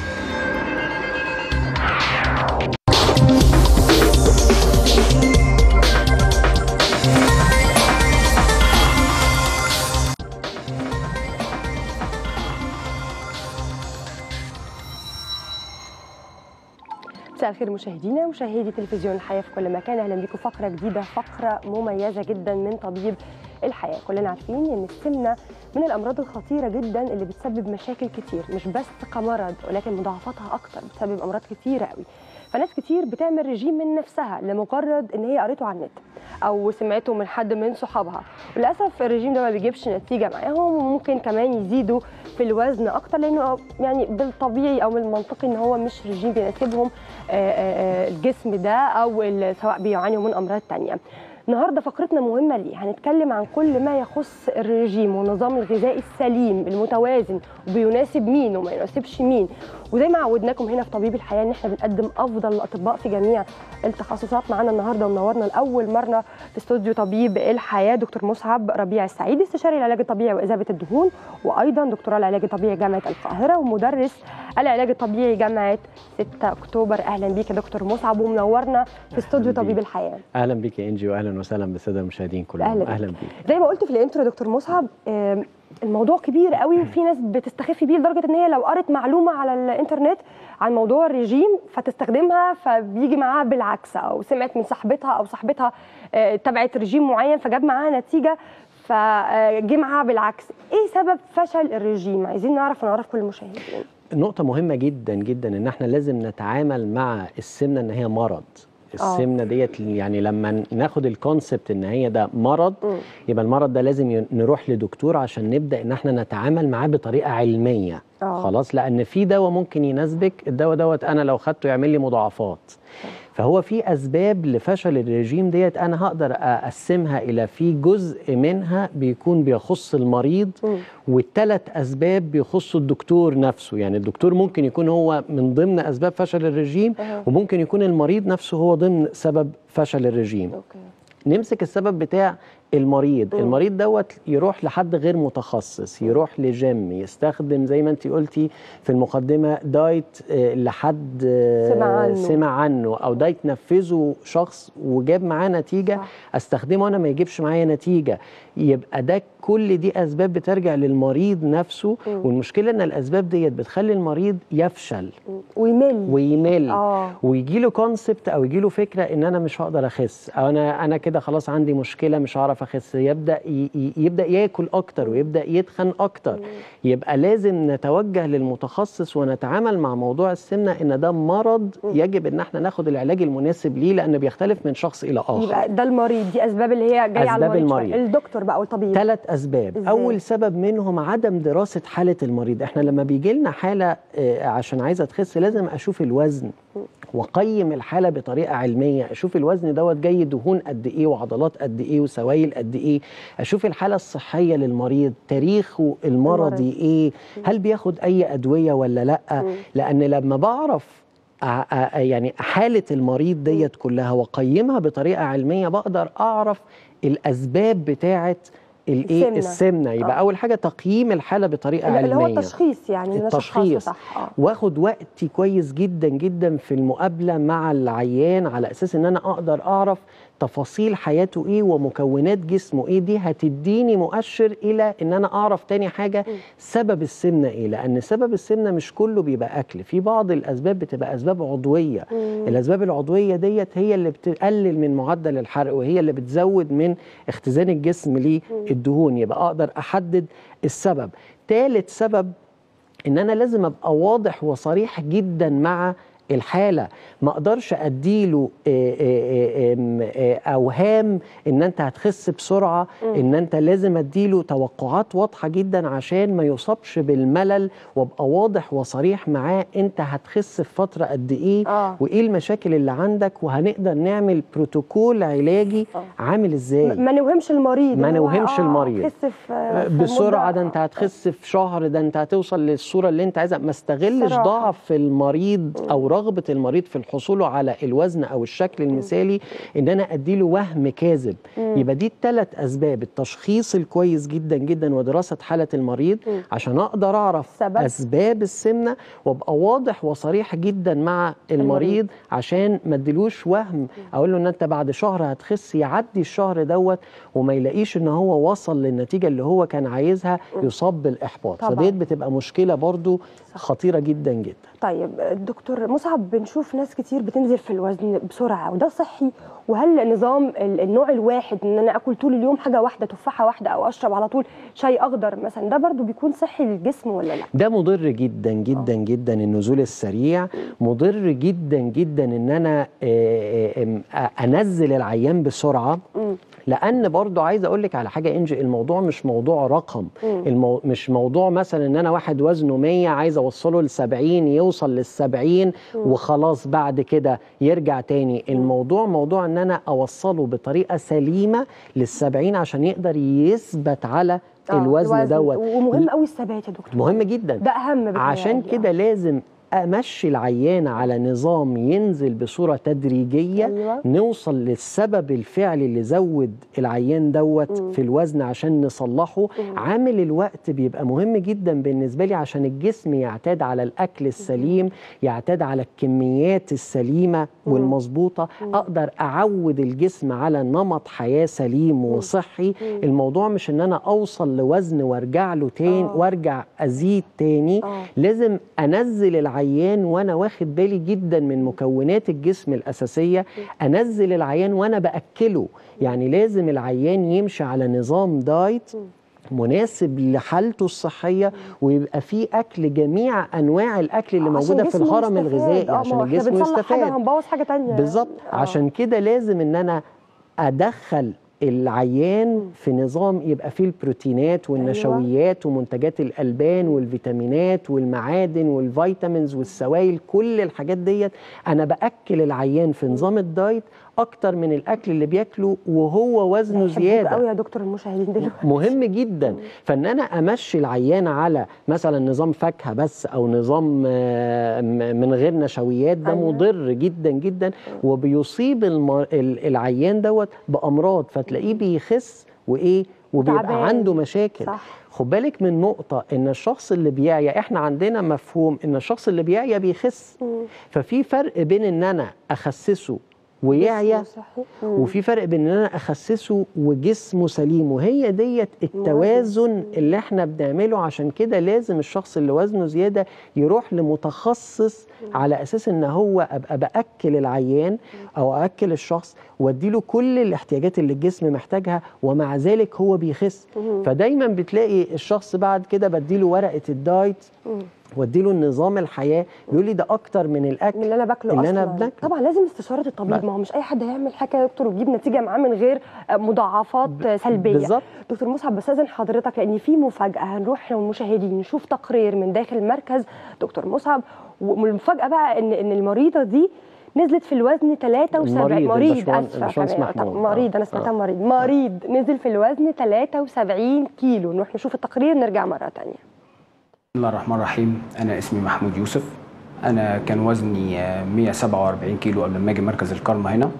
مساء الخير مشاهدينا مشاهدي تلفزيون الحياه في كل مكان اهلا بيكم فقره جديده فقره مميزه جدا من طبيب الحياه كلنا عارفين ان السمنه من الامراض الخطيره جدا اللي بتسبب مشاكل كتير مش بس كمرض ولكن مضاعفاتها اكتر بتسبب امراض كتيره قوي فناس كتير بتعمل رجيم من نفسها لمجرد ان هي قريته على النت او سمعته من حد من صحابها وللاسف الرجيم ده ما بيجيبش نتيجه معاهم وممكن كمان يزيدوا في الوزن اكتر لانه يعني بالطبيعي او من المنطقي ان هو مش رجيم بيناسبهم آه، آه، آه، الجسم ده او ال- سواء بيعانوا من امراض تانية النهارده فقرتنا مهمه ليه هنتكلم عن كل ما يخص الرجيم والنظام الغذائي السليم المتوازن وبيناسب مين وما يناسبش مين وزي ما عودناكم هنا في طبيب الحياه ان احنا بنقدم افضل الاطباء في جميع التخصصات معانا النهارده ومنورنا لاول مره في استوديو طبيب الحياه دكتور مصعب ربيع السعيد استشاري العلاج الطبيعي واذابه الدهون وايضا دكتوراه العلاج الطبيعي جامعه القاهره ومدرس العلاج الطبيعي جامعه 6 اكتوبر اهلا بيك يا دكتور مصعب ومنورنا في استوديو أهلاً طبيب بيك. الحياه اهلا بك يا انجي واهلا وسهلا بالساده المشاهدين كلهم أهلاً بك. اهلا بك زي ما قلت في الانترو يا دكتور مصعب آم، الموضوع كبير قوي وفي ناس بتستخف بيه لدرجه ان هي لو قرت معلومه على الانترنت عن موضوع الرجيم فتستخدمها فبيجي معاها بالعكس او سمعت من صاحبتها او صاحبتها آه، تبعت رجيم معين فجاب معاها نتيجه فجه معاها بالعكس ايه سبب فشل الرجيم عايزين نعرف ونعرف كل المشاهدين نقطة مهمة جدا جدا ان احنا لازم نتعامل مع السمنة ان هي مرض السمنة ديت يعني لما ناخد الكونسبت ان هي ده مرض مم. يبقى المرض ده لازم ي- نروح لدكتور عشان نبدأ ان احنا نتعامل معاه بطريقة علمية آه. خلاص لان في دواء ممكن يناسبك الدواء دوت انا لو خدته يعمل لي مضاعفات فهو في اسباب لفشل الرجيم ديت انا هقدر اقسمها الى في جزء منها بيكون بيخص المريض مم. والثلاث اسباب بيخصوا الدكتور نفسه يعني الدكتور ممكن يكون هو من ضمن اسباب فشل الرجيم أها. وممكن يكون المريض نفسه هو ضمن سبب فشل الرجيم اوكي نمسك السبب بتاع المريض مم. المريض دوت يروح لحد غير متخصص يروح لجيم يستخدم زي ما انت قلتي في المقدمه دايت آه، لحد آه، سمع عنه. سمع عنه او دايت نفذه شخص وجاب معاه نتيجه صح. استخدمه انا ما يجيبش معايا نتيجه يبقى ده كل دي اسباب بترجع للمريض نفسه مم. والمشكله ان الاسباب ديت بتخلي المريض يفشل ويمل ويمل اه ويجي له كونسبت او يجي له فكره ان انا مش هقدر اخس او انا انا كده خلاص عندي مشكله مش هعرف اخس يبدا ي- ي- يبدا ياكل اكتر ويبدا يتخن اكتر يبقى لازم نتوجه للمتخصص ونتعامل مع موضوع السمنه ان ده مرض يجب ان احنا ناخد العلاج المناسب ليه لان بيختلف من شخص الى اخر يبقى ده المريض دي اسباب اللي هي جايه على أسباب المريض, المريض. شوية. الدكتور بقى والطبيب ثلاث اسباب إزاي؟ اول سبب منهم عدم دراسه حاله المريض احنا لما بيجي لنا حاله آه، عشان عايزه تخس لازم اشوف الوزن واقيم الحاله بطريقه علميه اشوف الوزن دوت جاي دهون قد ايه وعضلات قد ايه وسوائل قد ايه اشوف الحاله الصحيه للمريض تاريخه المرضي المرض. ايه هل بياخد اي ادويه ولا لا لان لما بعرف ع- ع- يعني حالة المريض ديت كلها واقيمها بطريقة علمية بقدر اعرف الاسباب بتاعة الايه السمنة. السمنة يبقى آه. اول حاجة تقييم الحالة بطريقة اللي علمية هو التشخيص يعني إن أنا أشخصه التشخيص. صح اه واخد وقتي كويس جدا جدا في المقابله مع العيان على اساس ان انا اقدر اعرف تفاصيل حياته ايه ومكونات جسمه ايه دي هتديني مؤشر الى ان انا اعرف تاني حاجه سبب السمنه ايه لان سبب السمنه مش كله بيبقى اكل في بعض الاسباب بتبقى اسباب عضويه الاسباب العضويه ديت هي اللي بتقلل من معدل الحرق وهي اللي بتزود من اختزان الجسم للدهون يبقى اقدر احدد السبب ثالث سبب ان انا لازم ابقى واضح وصريح جدا مع الحاله ما اقدرش اديله آه، آه، آم، آه، اوهام ان انت هتخس بسرعه ان انت لازم اديله توقعات واضحه جدا عشان ما يصابش بالملل وابقى واضح وصريح معاه انت هتخس في فتره قد ايه آه. وايه المشاكل اللي عندك وهنقدر نعمل بروتوكول علاجي آه. عامل ازاي ما نوهمش المريض ما إن هو، نوهمش آه، المريض. خس في في بسرعه مدة- ده انت هتخس في شهر ده انت هتوصل للصوره اللي انت عايزها ما استغلش صراحة. ضعف المريض او رغبه المريض في الحصول على الوزن او الشكل المثالي ان انا اديله وهم كاذب يبقى دي الثلاث اسباب التشخيص الكويس جدا جدا ودراسه حاله المريض عشان اقدر اعرف سبب. اسباب السمنه وابقى واضح وصريح جدا مع المريض عشان ما اديلوش وهم اقول له ان انت بعد شهر هتخس يعدي الشهر دوت وما يلاقيش ان هو وصل للنتيجه اللي هو كان عايزها يصاب بالاحباط طبعاً. فديت بتبقى مشكله برضو خطيره جدا جدا طيب دكتور مصعب بنشوف ناس كتير بتنزل في الوزن بسرعه وده صحي وهل نظام ال- النوع الواحد ان انا اكل طول اليوم حاجه واحده تفاحه واحده او اشرب على طول شاي اخضر مثلا ده برضو بيكون صحي للجسم ولا لا ده مضر جدا جدا جدا النزول السريع مضر جدا جدا ان انا آه، آه، آه، انزل العيان بسرعه مم. لان برضو عايز اقول لك على حاجه انجي الموضوع مش موضوع رقم مم. المو... مش موضوع مثلا ان انا واحد وزنه 100 عايز اوصله ل 70 يوصل لل 70 وخلاص بعد كده يرجع تاني الموضوع موضوع ان انا اوصله بطريقه سليمه لل 70 عشان يقدر يثبت على آه، الوزن دوت ومهم قوي الثبات يا دكتور مهم جدا ده اهم بتهيألي. عشان كده لازم امشي العيان على نظام ينزل بصوره تدريجيه أيوة. نوصل للسبب الفعلي اللي زود العيان دوت في الوزن عشان نصلحه عامل الوقت بيبقى مهم جدا بالنسبه لي عشان الجسم يعتاد على الاكل السليم يعتاد على الكميات السليمه والمظبوطه اقدر اعود الجسم على نمط حياه سليم وصحي الموضوع مش ان انا اوصل لوزن وارجع له تاني آه. وارجع ازيد تاني آه. لازم انزل العيان وانا واخد بالي جدا من مكونات الجسم الاساسيه انزل العيان وانا باكله يعني لازم العيان يمشي على نظام دايت مناسب لحالته الصحيه ويبقى فيه اكل جميع انواع الاكل اللي موجوده في جسمه الهرم يستفاد. الغذائي آه، عشان ما هو إحنا الجسم بنصلح حاجه يستفاد هنبوظ حاجه تانية بالظبط آه. عشان كده لازم ان انا ادخل العيان في نظام يبقى فيه البروتينات والنشويات ومنتجات الالبان والفيتامينات والمعادن والفيتامينز والسوائل كل الحاجات ديت انا باكل العيان في نظام الدايت اكتر من الاكل اللي بياكله وهو وزنه بيحبوك زياده قوي يا دكتور المشاهدين دلوقتي مهم جدا فان انا امشي العيان على مثلا نظام فاكهه بس او نظام آه، م- من غير نشويات ده أيوة. مضر جدا جدا وبيصيب المر... ال- العيان دوت بامراض فتلاقيه بيخس وايه وبيبقى تعبان. عنده مشاكل صح. خد بالك من نقطة إن الشخص اللي بيعيا إحنا عندنا مفهوم إن الشخص اللي بيعيا بيخس مم. ففي فرق بين إن أنا أخسسه ويعيا جسمه صحي. مم. وفي فرق بين ان انا اخسسه وجسمه سليم وهي ديت التوازن اللي احنا بنعمله عشان كده لازم الشخص اللي وزنه زياده يروح لمتخصص على اساس ان هو ابقى باكل العيان او اكل الشخص واديله كل الاحتياجات اللي الجسم محتاجها ومع ذلك هو بيخس فدايما بتلاقي الشخص بعد كده بديله ورقه الدايت واديله النظام الحياه بيقول لي ده اكتر من الاكل من اللي انا باكله اللي اصلا أنا باكله. طبعا لازم استشاره الطبيب بقى. ما هو مش اي حد هيعمل حاجه يا دكتور ويجيب نتيجه معاه من غير مضاعفات سلبيه بالظبط. دكتور مصعب بستاذن حضرتك لان في مفاجاه هنروح للمشاهدين نشوف تقرير من داخل مركز دكتور مصعب والمفاجاه بقى ان ان المريضه دي نزلت في الوزن 73 المريض، مريض الباشمهندس- اسفه الباشمهندس كمان. محمود. مريض انا آه. سمعتها آه. مريض مريض نزل في الوزن 73 كيلو نروح نشوف التقرير نرجع مره ثانيه بسم الله الرحمن الرحيم انا اسمي محمود يوسف انا كان وزني آه، 147 كيلو قبل ما اجي مركز الكرمة هنا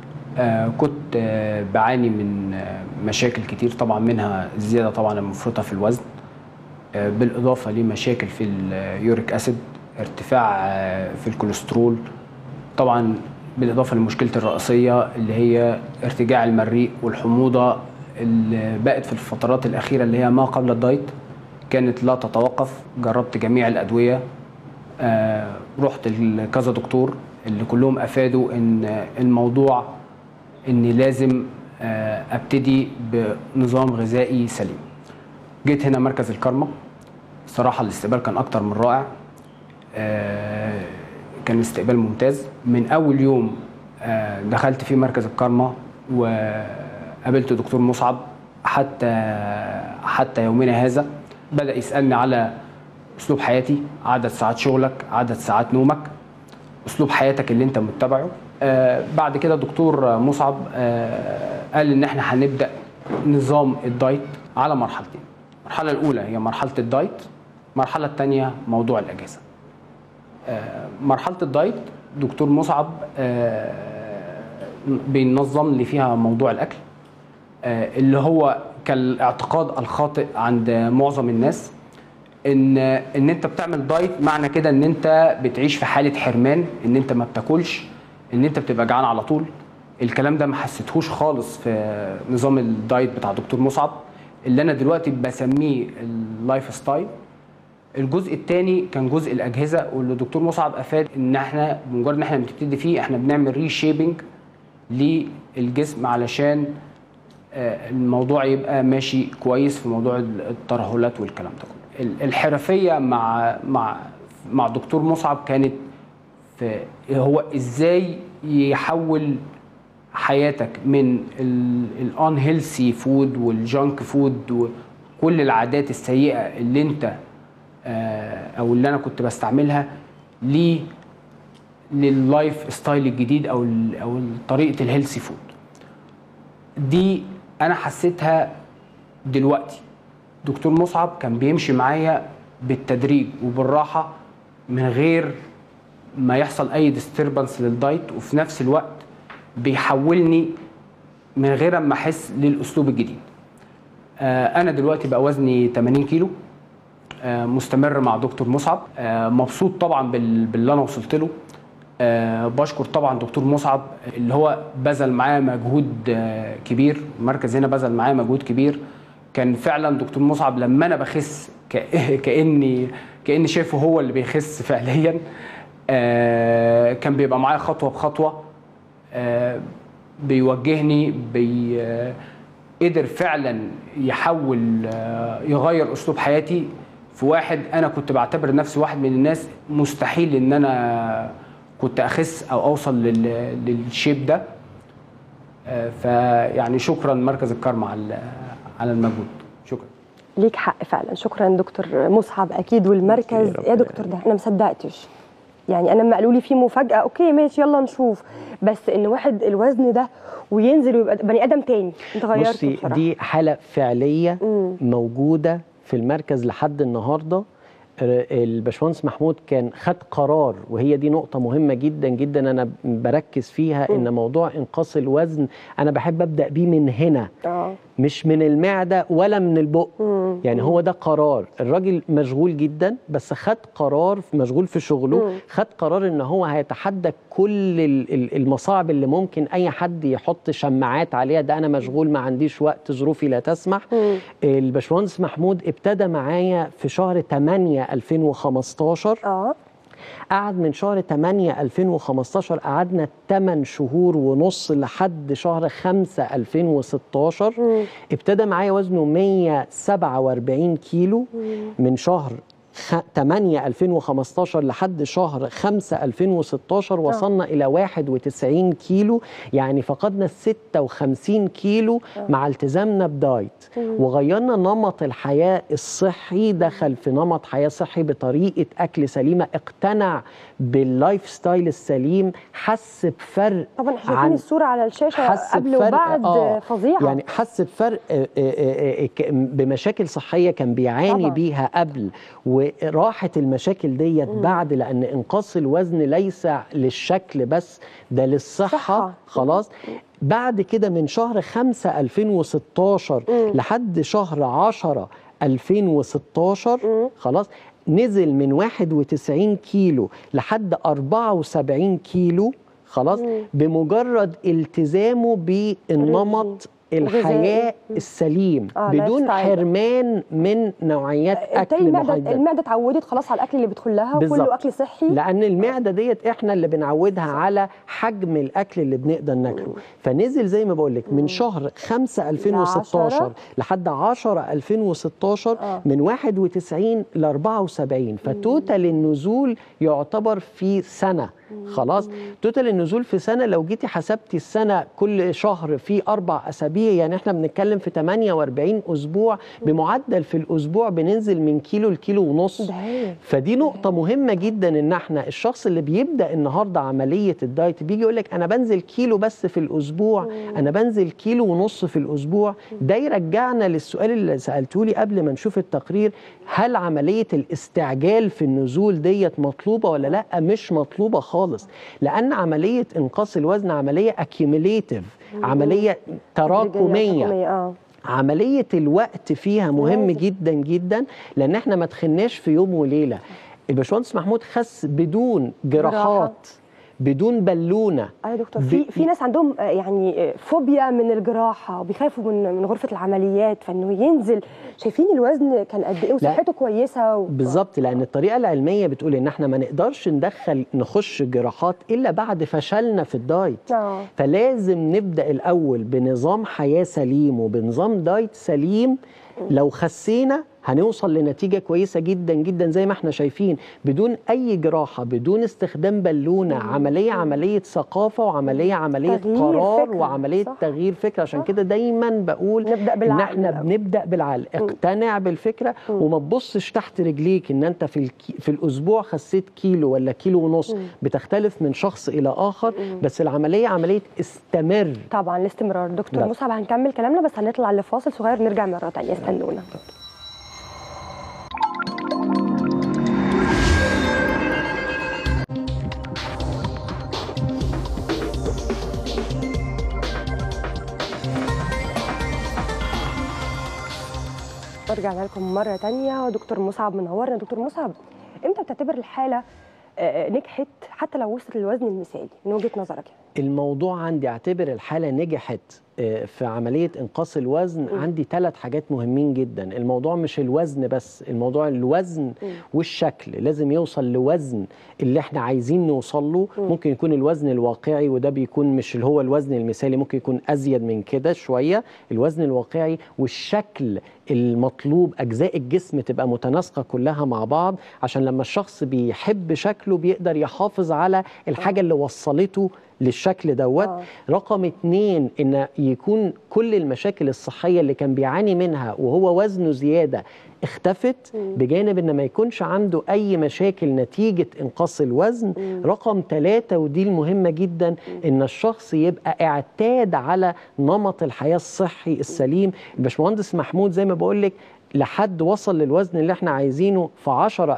آه، كنت آه، بعاني من آه، مشاكل كتير طبعا منها الزياده طبعا المفرطه في الوزن آه، بالاضافه لمشاكل في اليوريك اسيد ارتفاع آه، في الكوليسترول طبعا بالاضافه لمشكلتي الرئيسيه اللي هي ارتجاع المريء والحموضه اللي بقت في الفترات الاخيره اللي هي ما قبل الدايت كانت لا تتوقف جربت جميع الادويه آه رحت لكذا دكتور اللي كلهم افادوا ان الموضوع اني لازم آه ابتدي بنظام غذائي سليم جيت هنا مركز الكرمة الصراحه الاستقبال كان اكتر من رائع آه كان استقبال ممتاز من اول يوم آه دخلت في مركز الكرمة وقابلت دكتور مصعب حتى حتى يومنا هذا بدا يسالني على اسلوب حياتي عدد ساعات شغلك عدد ساعات نومك اسلوب حياتك اللي انت متبعه آه بعد كده دكتور مصعب آه قال ان احنا هنبدا نظام الدايت على مرحلتين المرحله الاولى هي مرحله الدايت المرحله الثانيه موضوع الاجازه آه مرحله الدايت دكتور مصعب آه بينظم لي فيها موضوع الاكل آه اللي هو كالاعتقاد الخاطئ عند معظم الناس ان ان انت بتعمل دايت معنى كده ان انت بتعيش في حاله حرمان ان انت ما بتاكلش ان انت بتبقى جعان على طول الكلام ده ما حسيتهوش خالص في نظام الدايت بتاع دكتور مصعب اللي انا دلوقتي بسميه اللايف ستايل الجزء الثاني كان جزء الاجهزه واللي دكتور مصعب افاد ان احنا بمجرد ان احنا بنبتدي فيه احنا بنعمل ريشيبنج للجسم علشان الموضوع يبقى ماشي كويس في موضوع الترهلات والكلام ده كله الحرفيه مع مع مع دكتور مصعب كانت في هو ازاي يحول حياتك من الان هيلثي فود والجانك فود وكل العادات السيئه اللي انت او اللي انا كنت بستعملها ل لللايف ستايل الجديد او او طريقه الهيلثي فود دي انا حسيتها دلوقتي دكتور مصعب كان بيمشي معايا بالتدريج وبالراحه من غير ما يحصل اي ديستربنس للدايت وفي نفس الوقت بيحولني من غير ما احس للاسلوب الجديد آه انا دلوقتي بقى وزني 80 كيلو آه مستمر مع دكتور مصعب آه مبسوط طبعا باللي انا وصلت له أه بشكر طبعا دكتور مصعب اللي هو بذل معايا مجهود أه كبير المركز هنا بذل معايا مجهود كبير كان فعلا دكتور مصعب لما انا بخس كاني كاني شايفه هو اللي بيخس فعليا أه كان بيبقى معايا خطوه بخطوه بيوجهني بي قدر فعلا يحول آه، يغير اسلوب حياتي في واحد انا كنت بعتبر نفسي واحد من الناس مستحيل ان انا كنت اخس او اوصل لل- للشيب ده آه، فيعني شكرا مركز الكرم على على المجهود شكرا ليك حق فعلا شكرا دكتور مصعب اكيد والمركز ربنا يا دكتور ده انا ما صدقتش يعني انا لما قالوا لي في مفاجاه اوكي ماشي يلا نشوف بس ان واحد الوزن ده وينزل ويبقى بني ادم تاني انت غيرته بصي بصراحه دي حالة فعلية مم. موجودة في المركز لحد النهاردة ر- الباشمهندس محمود كان خد قرار وهي دي نقطة مهمة جدا جدا أنا بركز فيها إن موضوع إنقاص الوزن أنا بحب أبدأ بيه من هنا اه مش من المعدة ولا من البق مم. يعني هو ده قرار الراجل مشغول جدا بس خد قرار مشغول في شغله مم. خد قرار ان هو هيتحدى كل ال- ال- المصاعب اللي ممكن اي حد يحط شماعات عليها ده انا مشغول ما عنديش وقت ظروفي لا تسمح مم. الباشمهندس محمود ابتدى معايا في شهر 8 2015 اه قعد من شهر 8 2015 قعدنا 8 شهور ونص لحد شهر 5 2016 مم. ابتدى معايا وزنه 147 كيلو من شهر خ... 8 2015 لحد شهر 5 2016 وصلنا الى 91 كيلو يعني فقدنا 56 كيلو مع التزامنا بدايت وغيرنا نمط الحياه الصحي دخل في نمط حياه صحي بطريقه اكل سليمه اقتنع باللايف ستايل السليم حس بفرق طبعا احنا شايفين عن الصوره على الشاشه حس قبل بفرق- وبعد آه، فظيعه يعني حس بفرق آه، آه، آه، آه، ك- بمشاكل صحيه كان بيعاني طبعاً. بيها قبل وراحت المشاكل ديت بعد لان انقاص الوزن ليس للشكل بس ده للصحه صحة. خلاص بعد كده من شهر 5 2016 لحد شهر 10 2016 خلاص نزل من 91 كيلو لحد 74 كيلو خلاص بمجرد التزامه بالنمط الحياه غذائي. السليم آه، لايف بدون ستايل. حرمان من نوعيات بالتالي اكل المعده محدد المعده اتعودت خلاص على الاكل اللي بيدخل لها بالظبط. كله اكل صحي لان المعده ديت احنا اللي بنعودها على حجم الاكل اللي بنقدر ناكله فنزل زي ما بقول لك من شهر 5 2016 عشرة. لحد 10 2016 آه. من 91 ل 74 فتوتال النزول يعتبر في سنه خلاص توتال النزول في سنه لو جيتي حسبتي السنه كل شهر في اربع اسابيع يعني احنا بنتكلم في 48 اسبوع بمعدل في الاسبوع بننزل من كيلو لكيلو ونص ده هي. فدي نقطة مهمة جدا ان احنا الشخص اللي بيبدأ النهاردة عملية الدايت بيجي يقول لك انا بنزل كيلو بس في الاسبوع انا بنزل كيلو ونص في الاسبوع ده يرجعنا للسؤال اللي سألته لي قبل ما نشوف التقرير هل عملية الاستعجال في النزول ديت مطلوبة ولا لا مش مطلوبة خالص لان عملية انقاص الوزن عملية accumulative عملية تراكمية تراكمية، اه عملية الوقت فيها مهم لازم. جدا جدا لأن احنا ما تخناش في يوم وليلة الباشمهندس محمود خس بدون جراحة. جراحات بدون بالونة اه يا دكتور ب- في في ناس عندهم آه، يعني آه، فوبيا من الجراحه وبيخافوا من من غرفه العمليات فانه ينزل شايفين الوزن كان قد ايه وصحته كويسه و... بالظبط لأن الطريقة العلمية بتقول إن احنا ما نقدرش ندخل نخش جراحات إلا بعد فشلنا في الدايت آه. فلازم نبدأ الأول بنظام حياة سليم وبنظام دايت سليم لو خسينا هنوصل لنتيجة كويسة جدا جدا زي ما احنا شايفين بدون أي جراحة بدون استخدام بالونة عملية عملية ثقافة وعملية عملية تغيير قرار فكرة، وعملية صح. تغيير فكرة عشان صح. كده دايما بقول نبدأ إن بالعقل احنا الأول. بنبدأ بالعقل اقتنع بالفكرة وما تبصش تحت رجليك ان انت في الكي في الاسبوع خسيت كيلو ولا كيلو ونص بتختلف من شخص الى اخر بس العملية عملية استمر طبعا الاستمرار دكتور نعم. مصعب هنكمل كلامنا بس هنطلع لفاصل صغير نرجع مره ثانيه استنونا ورجعنا لكم مرة تانية دكتور مصعب منورنا دكتور مصعب امتى بتعتبر الحالة آه، نجحت حتى لو وصلت للوزن المثالي من وجهة نظرك يعني؟ الموضوع عندي اعتبر الحالة نجحت آه، في عملية إنقاص الوزن عندي ثلاث حاجات مهمين جدا الموضوع مش الوزن بس الموضوع الوزن والشكل لازم يوصل لوزن اللي احنا عايزين نوصل له ممكن يكون الوزن الواقعي وده بيكون مش اللي هو الوزن المثالي ممكن يكون أزيد من كده شوية الوزن الواقعي والشكل المطلوب أجزاء الجسم تبقى متناسقة كلها مع بعض عشان لما الشخص بيحب شكله بيقدر يحافظ على الحاجة اللي وصلته للشكل دوت آه. رقم اتنين ان يكون كل المشاكل الصحية اللي كان بيعاني منها وهو وزنه زيادة اختفت بجانب ان ما يكونش عنده اي مشاكل نتيجة انقاص الوزن رقم ثلاثة ودي المهمة جدا ان الشخص يبقى اعتاد على نمط الحياة الصحي السليم الباشمهندس محمود زي ما بقول لك لحد وصل للوزن اللي احنا عايزينه في 10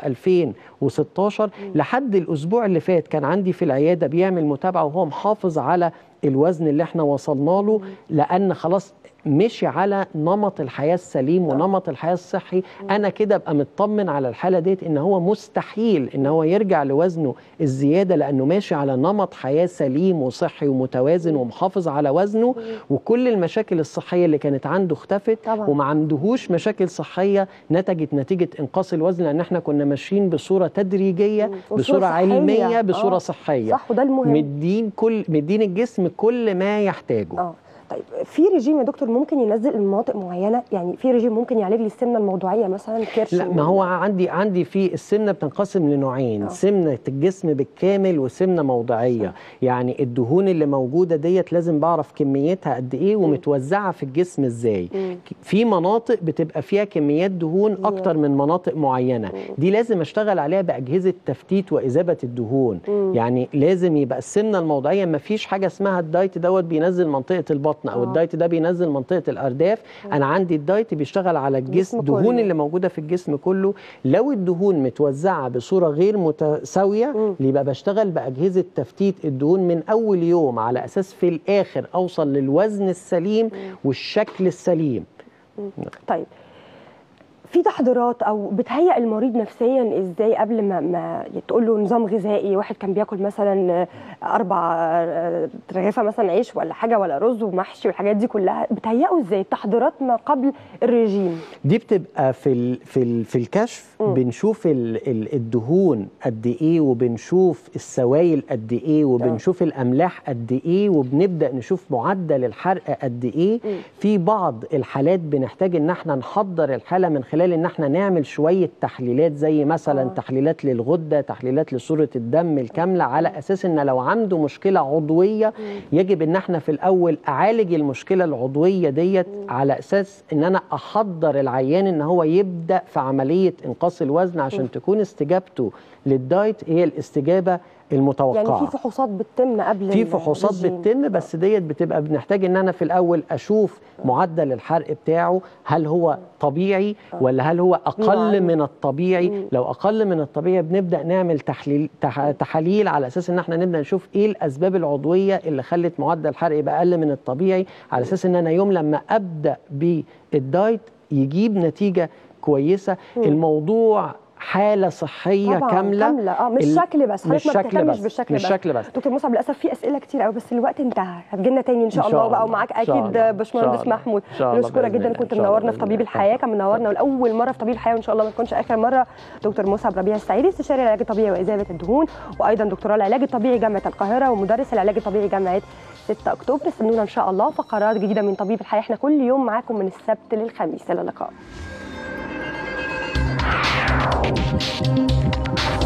2016 لحد الاسبوع اللي فات كان عندي في العياده بيعمل متابعه وهو محافظ على الوزن اللي احنا وصلنا له لان خلاص مشي على نمط الحياه السليم ونمط الحياه الصحي انا كده ابقى مطمن على الحاله ديت ان هو مستحيل ان هو يرجع لوزنه الزياده لانه ماشي على نمط حياه سليم وصحي ومتوازن ومحافظ على وزنه وكل المشاكل الصحيه اللي كانت عنده اختفت طبعاً. وما عندهوش مشاكل صحيه نتجت نتيجه انقاص الوزن لان احنا كنا ماشيين بصوره تدريجيه وصورة بصوره صحية. علميه بصوره آه. صحيه صح وده المهم مدين كل مدين الجسم كل ما يحتاجه اه طيب في رجيم يا دكتور ممكن ينزل مناطق معينه يعني في رجيم ممكن يعالج لي السمنه الموضوعيه مثلا كرش لا ما هو عندي عندي في السمنه بتنقسم لنوعين آه. سمنه الجسم بالكامل وسمنه موضعيه يعني الدهون اللي موجوده ديت لازم بعرف كميتها قد ايه ومتوزعه في الجسم ازاي مم. في مناطق بتبقى فيها كميات دهون اكتر من مناطق معينه دي لازم اشتغل عليها باجهزه تفتيت واذابه الدهون مم. يعني لازم يبقى السمنه الموضعيه ما فيش حاجه اسمها الدايت دوت بينزل منطقه البطن او آه. الدايت ده بينزل منطقه الارداف انا عندي الدايت بيشتغل على الجسم الجسم الدهون كله. اللي موجوده في الجسم كله لو الدهون متوزعه بصوره غير متساويه مم. يبقى بشتغل باجهزه تفتيت الدهون من اول يوم على اساس في الاخر اوصل للوزن السليم والشكل السليم طيب في تحضيرات او بتهيئ المريض نفسيا ازاي قبل ما, ما تقول له نظام غذائي واحد كان بياكل مثلا اربع آه، رغيفه مثلا عيش ولا حاجه ولا رز ومحشي والحاجات دي كلها بتهيئه ازاي التحضيرات ما قبل الرجيم دي بتبقى في ال في ال في الكشف مم. بنشوف ال ال الدهون قد ايه وبنشوف السوائل قد ايه وبنشوف الاملاح قد ايه وبنبدا نشوف معدل الحرق قد ايه مم. في بعض الحالات بنحتاج ان احنا نحضر الحاله من خلال ان احنا نعمل شويه تحليلات زي مثلا آه. تحليلات للغده تحليلات لصوره الدم الكامله على اساس ان لو عنده مشكله عضويه يجب ان احنا في الاول اعالج المشكله العضويه ديت على اساس ان انا احضر العيان ان هو يبدا في عمليه انقاص الوزن عشان تكون استجابته للدايت هي الاستجابه المتوقعه يعني في فحوصات بتتم قبل في فحوصات الرجيم. بتتم بس ديت بتبقى بنحتاج ان انا في الاول اشوف معدل الحرق بتاعه هل هو طبيعي ولا هل هو اقل بيعاني. من الطبيعي مم. لو اقل من الطبيعي بنبدا نعمل تحليل تح- تحاليل على اساس ان احنا نبدا نشوف ايه الاسباب العضويه اللي خلت معدل الحرق يبقى اقل من الطبيعي على اساس ان انا يوم لما ابدا بالدايت يجيب نتيجه كويسه الموضوع حاله صحيه طبعا كامله كامله اه مش ال- شكل بس مش حضرتك ما شكل بتهتمش بس بالشكل مش بس شكل بس دكتور مصعب للاسف في اسئله كتير قوي بس الوقت انتهى هتجيلنا تاني ان شاء, إن شاء الله بقى الله. ومعاك إن شاء اكيد الله. باشمهندس إن شاء الله. محمود إن شاء الله نشكرك بإذن جدا الله. كنت إن شاء الله منورنا في بإذن طبيب الله. الحياه كان منورنا ولاول مره في طبيب الحياه وان شاء الله ما تكونش اخر مره دكتور مصعب ربيع السعيدي استشاري العلاج الطبيعي واذابه الدهون وايضا دكتوراه العلاج الطبيعي جامعه القاهره ومدرس العلاج الطبيعي جامعه 6 اكتوبر استنونا ان شاء الله فقرات جديده من طبيب الحياه احنا كل يوم معاكم من السبت للخميس الى اللقاء